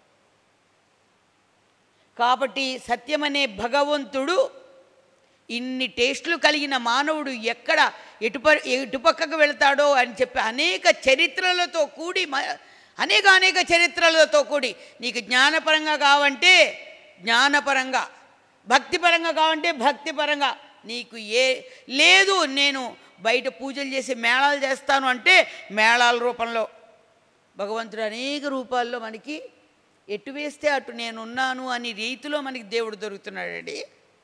కాబట్టి సత్యం అనే భగవంతుడు ఇన్ని టేస్టులు కలిగిన మానవుడు ఎక్కడ ఎటుప ఎటుపక్కకు వెళ్తాడో అని చెప్పి అనేక చరిత్రలతో కూడి మ- అనేక అనేక చరిత్రలతో కూడి నీకు జ్ఞానపరంగా కావంటే జ్ఞానపరంగా భక్తిపరంగా కావంటే భక్తిపరంగా నీకు ఏ లేదు నేను బయట పూజలు చేసి మేళాలు చేస్తాను అంటే మేళాల రూపంలో భగవంతుడు అనేక రూపాల్లో మనకి ఎటు వేస్తే అటు నేనున్నాను అని రీతిలో మనకి దేవుడు దొరుకుతున్నాడండి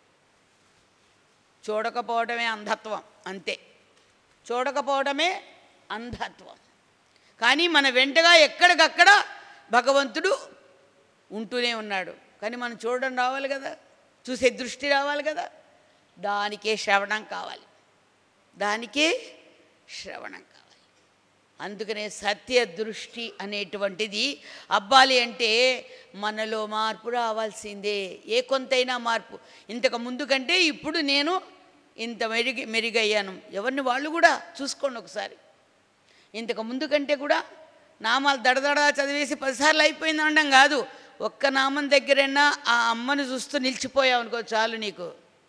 చూడకపోవడమే అంధత్వం అంతే చూడకపోవడమే అంధత్వం కానీ మన వెంటగా ఎక్కడికక్కడ భగవంతుడు ఉంటూనే ఉన్నాడు కానీ మనం చూడడం రావాలి కదా చూసే దృష్టి రావాలి కదా దానికే శ్రవణం కావాలి దానికే శ్రవణం కావాలి అందుకనే సత్య దృష్టి అనేటువంటిది అబ్బాలి అంటే మనలో మార్పు రావాల్సిందే ఏ కొంతైనా మార్పు ఇంతకు ముందు కంటే ఇప్పుడు నేను ఇంత మెరుగు మెరుగయ్యాను ఎవరిని వాళ్ళు కూడా చూసుకోండి ఒకసారి ఇంతకు ముందు కంటే కూడా నామాలు దడదడ చదివేసి పదిసార్లు అయిపోయింది అనడం కాదు ఒక్క నామం దగ్గరైనా ఆ అమ్మని చూస్తూ నిలిచిపోయావు అనుకో చాలు నీకు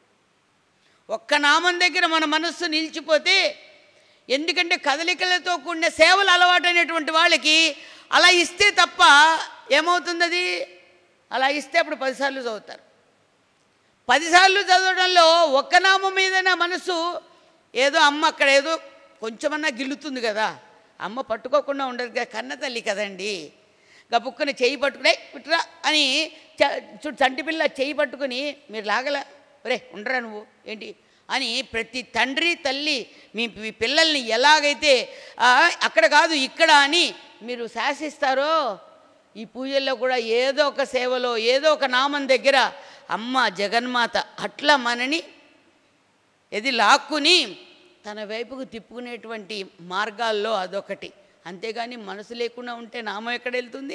ఒక్క నామం దగ్గర మన మనస్సు నిలిచిపోతే ఎందుకంటే కదలికలతో కూడిన సేవలు అలవాటైనటువంటి వాళ్ళకి అలా ఇస్తే తప్ప ఏమవుతుంది అది అలా ఇస్తే అప్పుడు పదిసార్లు చదువుతారు పదిసార్లు చదవడంలో ఒక్క నామం మీద నా మనసు ఏదో అమ్మ అక్కడ ఏదో కొంచెమన్నా గిల్లుతుంది కదా అమ్మ పట్టుకోకుండా ఉండదు కదా కన్న తల్లి కదండి గబుక్కుని చేయి పట్టుకునే ఇట్రా అని చ- చూడు చంటి పిల్ల చేయి పట్టుకుని మీరు లాగలా ఒరే ఉండరా నువ్వు ఏంటి అని ప్రతి తండ్రి తల్లి మీ మీ పిల్లల్ని ఎలాగైతే ఆ, అక్కడ కాదు ఇక్కడ అని మీరు శాసిస్తారో ఈ పూజల్లో కూడా ఏదో ఒక సేవలో ఏదో ఒక నామం దగ్గర అమ్మ జగన్మాత అట్లా మనని ఇది లాక్కుని తన వైపుకు తిప్పుకునేటువంటి మార్గాల్లో అదొకటి అంతేగాని మనసు లేకుండా ఉంటే నామం ఎక్కడ వెళ్తుంది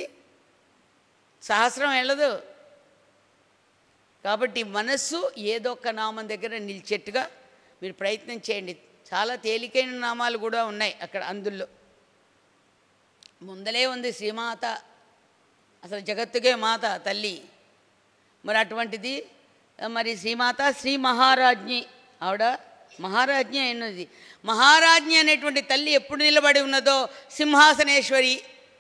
సహస్రం వెళ్ళదు కాబట్టి మనస్సు ఏదో ఒక నామం దగ్గర నిలిచేట్టుగా మీరు ప్రయత్నం చేయండి చాలా తేలికైన నామాలు కూడా ఉన్నాయి అక్కడ అందులో ముందలే ఉంది శ్రీమాత అసలు జగత్తుకే మాత తల్లి మరి అటువంటిది మరి శ్రీమాత శ్రీ మహారాజ్ఞి ఆవిడ మహారాజ్ఞి అయినది మహారాజ్ఞి అనేటువంటి తల్లి ఎప్పుడు నిలబడి ఉన్నదో సింహాసనేశ్వరి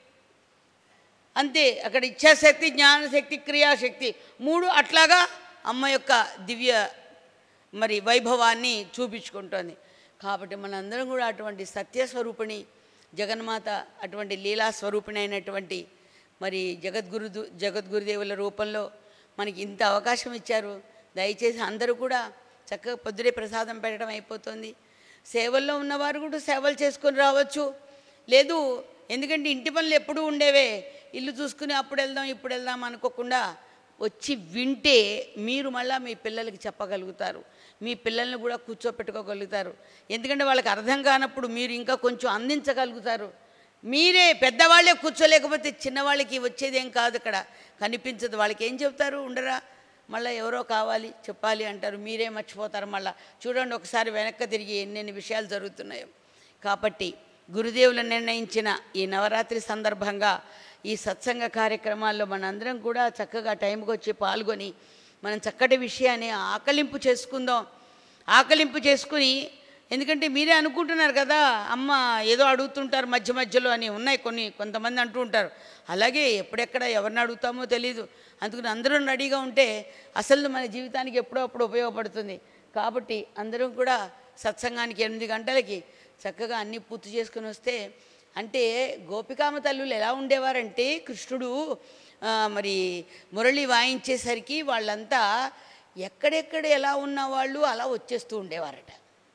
అంతే అక్కడ ఇచ్ఛాశక్తి జ్ఞానశక్తి క్రియాశక్తి మూడు అట్లాగా అమ్మ యొక్క దివ్య మరి వైభవాన్ని చూపించుకుంటోంది కాబట్టి మనందరం కూడా అటువంటి సత్యస్వరూపిణి జగన్మాత అటువంటి లీలా స్వరూపిణి అయినటువంటి మరి జగద్గురు జగద్గురుదేవుల రూపంలో మనకి ఇంత అవకాశం ఇచ్చారు దయచేసి అందరూ కూడా చక్కగా పొద్దుడే ప్రసాదం పెట్టడం అయిపోతుంది సేవల్లో ఉన్నవారు కూడా సేవలు చేసుకొని రావచ్చు లేదు ఎందుకంటే ఇంటి పనులు ఎప్పుడూ ఉండేవే ఇల్లు చూసుకుని అప్పుడు వెళ్దాం ఇప్పుడు వెళ్దాం అనుకోకుండా వచ్చి వింటే మీరు మళ్ళీ మీ పిల్లలకి చెప్పగలుగుతారు మీ పిల్లల్ని కూడా కూర్చోపెట్టుకోగలుగుతారు ఎందుకంటే వాళ్ళకి అర్థం కానప్పుడు మీరు ఇంకా కొంచెం అందించగలుగుతారు మీరే పెద్దవాళ్ళే కూర్చోలేకపోతే చిన్నవాళ్ళకి వచ్చేదేం కాదు ఇక్కడ కనిపించదు వాళ్ళకి ఏం చెప్తారు ఉండరా మళ్ళీ ఎవరో కావాలి చెప్పాలి అంటారు మీరే మర్చిపోతారు మళ్ళీ చూడండి ఒకసారి వెనక్కి తిరిగి ఎన్నెన్ని విషయాలు జరుగుతున్నాయో కాబట్టి గురుదేవులు నిర్ణయించిన ఈ నవరాత్రి సందర్భంగా ఈ సత్సంగ కార్యక్రమాల్లో మనందరం కూడా చక్కగా టైంకి వచ్చి పాల్గొని మనం చక్కటి విషయాన్ని ఆకలింపు చేసుకుందాం ఆకలింపు చేసుకుని ఎందుకంటే మీరే అనుకుంటున్నారు కదా అమ్మ ఏదో అడుగుతుంటారు మధ్య మధ్యలో అని ఉన్నాయి కొన్ని కొంతమంది అంటూ ఉంటారు అలాగే ఎప్పుడెక్కడ ఎవరిని అడుగుతామో తెలియదు అందుకని అందరూ రెడీగా ఉంటే అసలు మన జీవితానికి ఎప్పుడో అప్పుడు ఉపయోగపడుతుంది కాబట్టి అందరం కూడా సత్సంగానికి ఎనిమిది గంటలకి చక్కగా అన్నీ పూర్తి చేసుకుని వస్తే అంటే గోపికామ తల్లులు ఎలా ఉండేవారంటే కృష్ణుడు ఆ, మరి మురళి వాయించేసరికి వాళ్ళంతా ఎక్కడెక్కడ ఎలా ఉన్న వాళ్ళు అలా వచ్చేస్తూ ఉండేవారట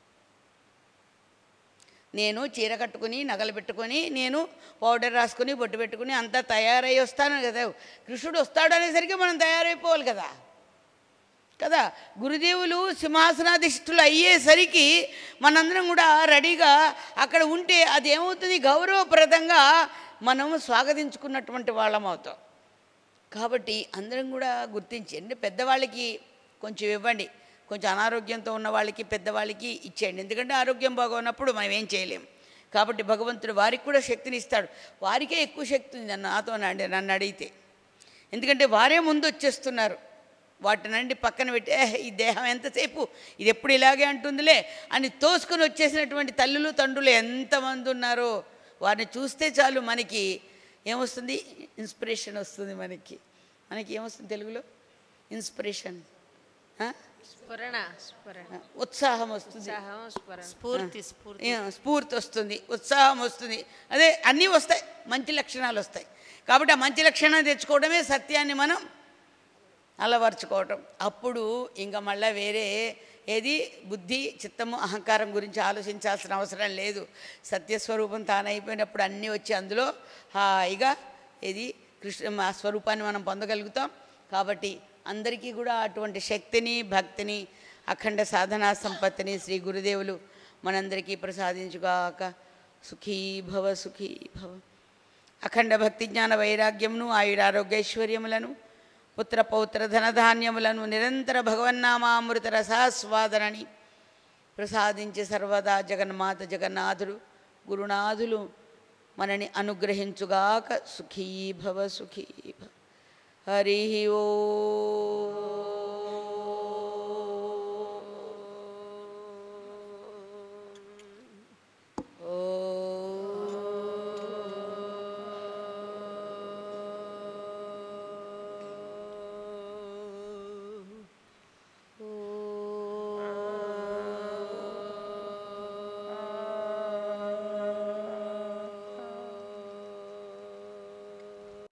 నేను చీర కట్టుకుని నగలు పెట్టుకొని నేను పౌడర్ రాసుకుని బొట్టు పెట్టుకుని అంతా తయారై వస్తాను కదా కృష్ణుడు వస్తాడు అనేసరికి మనం తయారైపోవాలి కదా కదా గురుదేవులు సింహాసనాధిష్ఠులు అయ్యేసరికి మనందరం కూడా రెడీగా అక్కడ ఉంటే అది ఏమవుతుంది గౌరవప్రదంగా మనం స్వాగతించుకున్నటువంటి వాళ్ళం అవుతాం కాబట్టి అందరం కూడా గుర్తించి అంటే పెద్దవాళ్ళకి కొంచెం ఇవ్వండి కొంచెం అనారోగ్యంతో ఉన్న వాళ్ళకి పెద్దవాళ్ళకి ఇచ్చేయండి ఎందుకంటే ఆరోగ్యం బాగున్నప్పుడు మనం ఏం చేయలేం కాబట్టి భగవంతుడు వారికి కూడా శక్తిని ఇస్తాడు వారికే ఎక్కువ శక్తి ఉంది నన్ను నాతో నన్ను నన్ను అడిగితే ఎందుకంటే వారే ముందు వచ్చేస్తున్నారు వాటినండి పక్కన పెట్టి "ఏ, ఈ దేహం ఎంతసేపు ఇది ఎప్పుడు ఇలాగే అంటుందిలే అని తోసుకొని వచ్చేసినటువంటి తల్లులు తండ్రులు ఎంతమంది ఉన్నారో వారిని చూస్తే చాలు మనకి ఏమొస్తుంది ఇన్స్పిరేషన్ వస్తుంది మనకి మనకి ఏమొస్తుంది తెలుగులో ఇన్స్పిరేషన్ ఆ? స్ఫురణ స్ఫురణ ఉత్సాహం వస్తుంది ఉత్సాహం స్ఫురణ స్ఫూర్తి స్ఫూర్తి ఏ, స్ఫూర్తి వస్తుంది ఉత్సాహం వస్తుంది అదే అన్నీ వస్తాయి మంచి లక్షణాలు వస్తాయి కాబట్టి ఆ మంచి లక్షణాలు తెచ్చుకోవడమే సత్యాన్ని మనం అలవర్చుకోవటం అప్పుడు ఇంకా మళ్ళీ వేరే ఏది బుద్ధి చిత్తము అహంకారం గురించి ఆలోచించాల్సిన అవసరం లేదు సత్యస్వరూపం తానైపోయినప్పుడు అన్నీ వచ్చి అందులో హాయిగా ఇది కృష్ణ ఆ స్వరూపాన్ని మనం పొందగలుగుతాం కాబట్టి అందరికీ కూడా అటువంటి శక్తిని భక్తిని అఖండ సాధనా సంపత్తిని శ్రీ గురుదేవులు మనందరికీ ప్రసాదించుగాక సుఖీ భవ సుఖీ భవ అఖండ భక్తి జ్ఞాన వైరాగ్యమును ఆయురారోగ్యైశ్వర్యములను పుత్ర పౌత్ర ధనధాన్యములను నిరంతర భగవన్నామామృత రసాస్వాదనని ప్రసాదించి సర్వదా జగన్మాత జగన్నాథుడు గురునాథులు మనని అనుగ్రహించుగాక సుఖీ భవ సుఖీ భవ హరి ఓ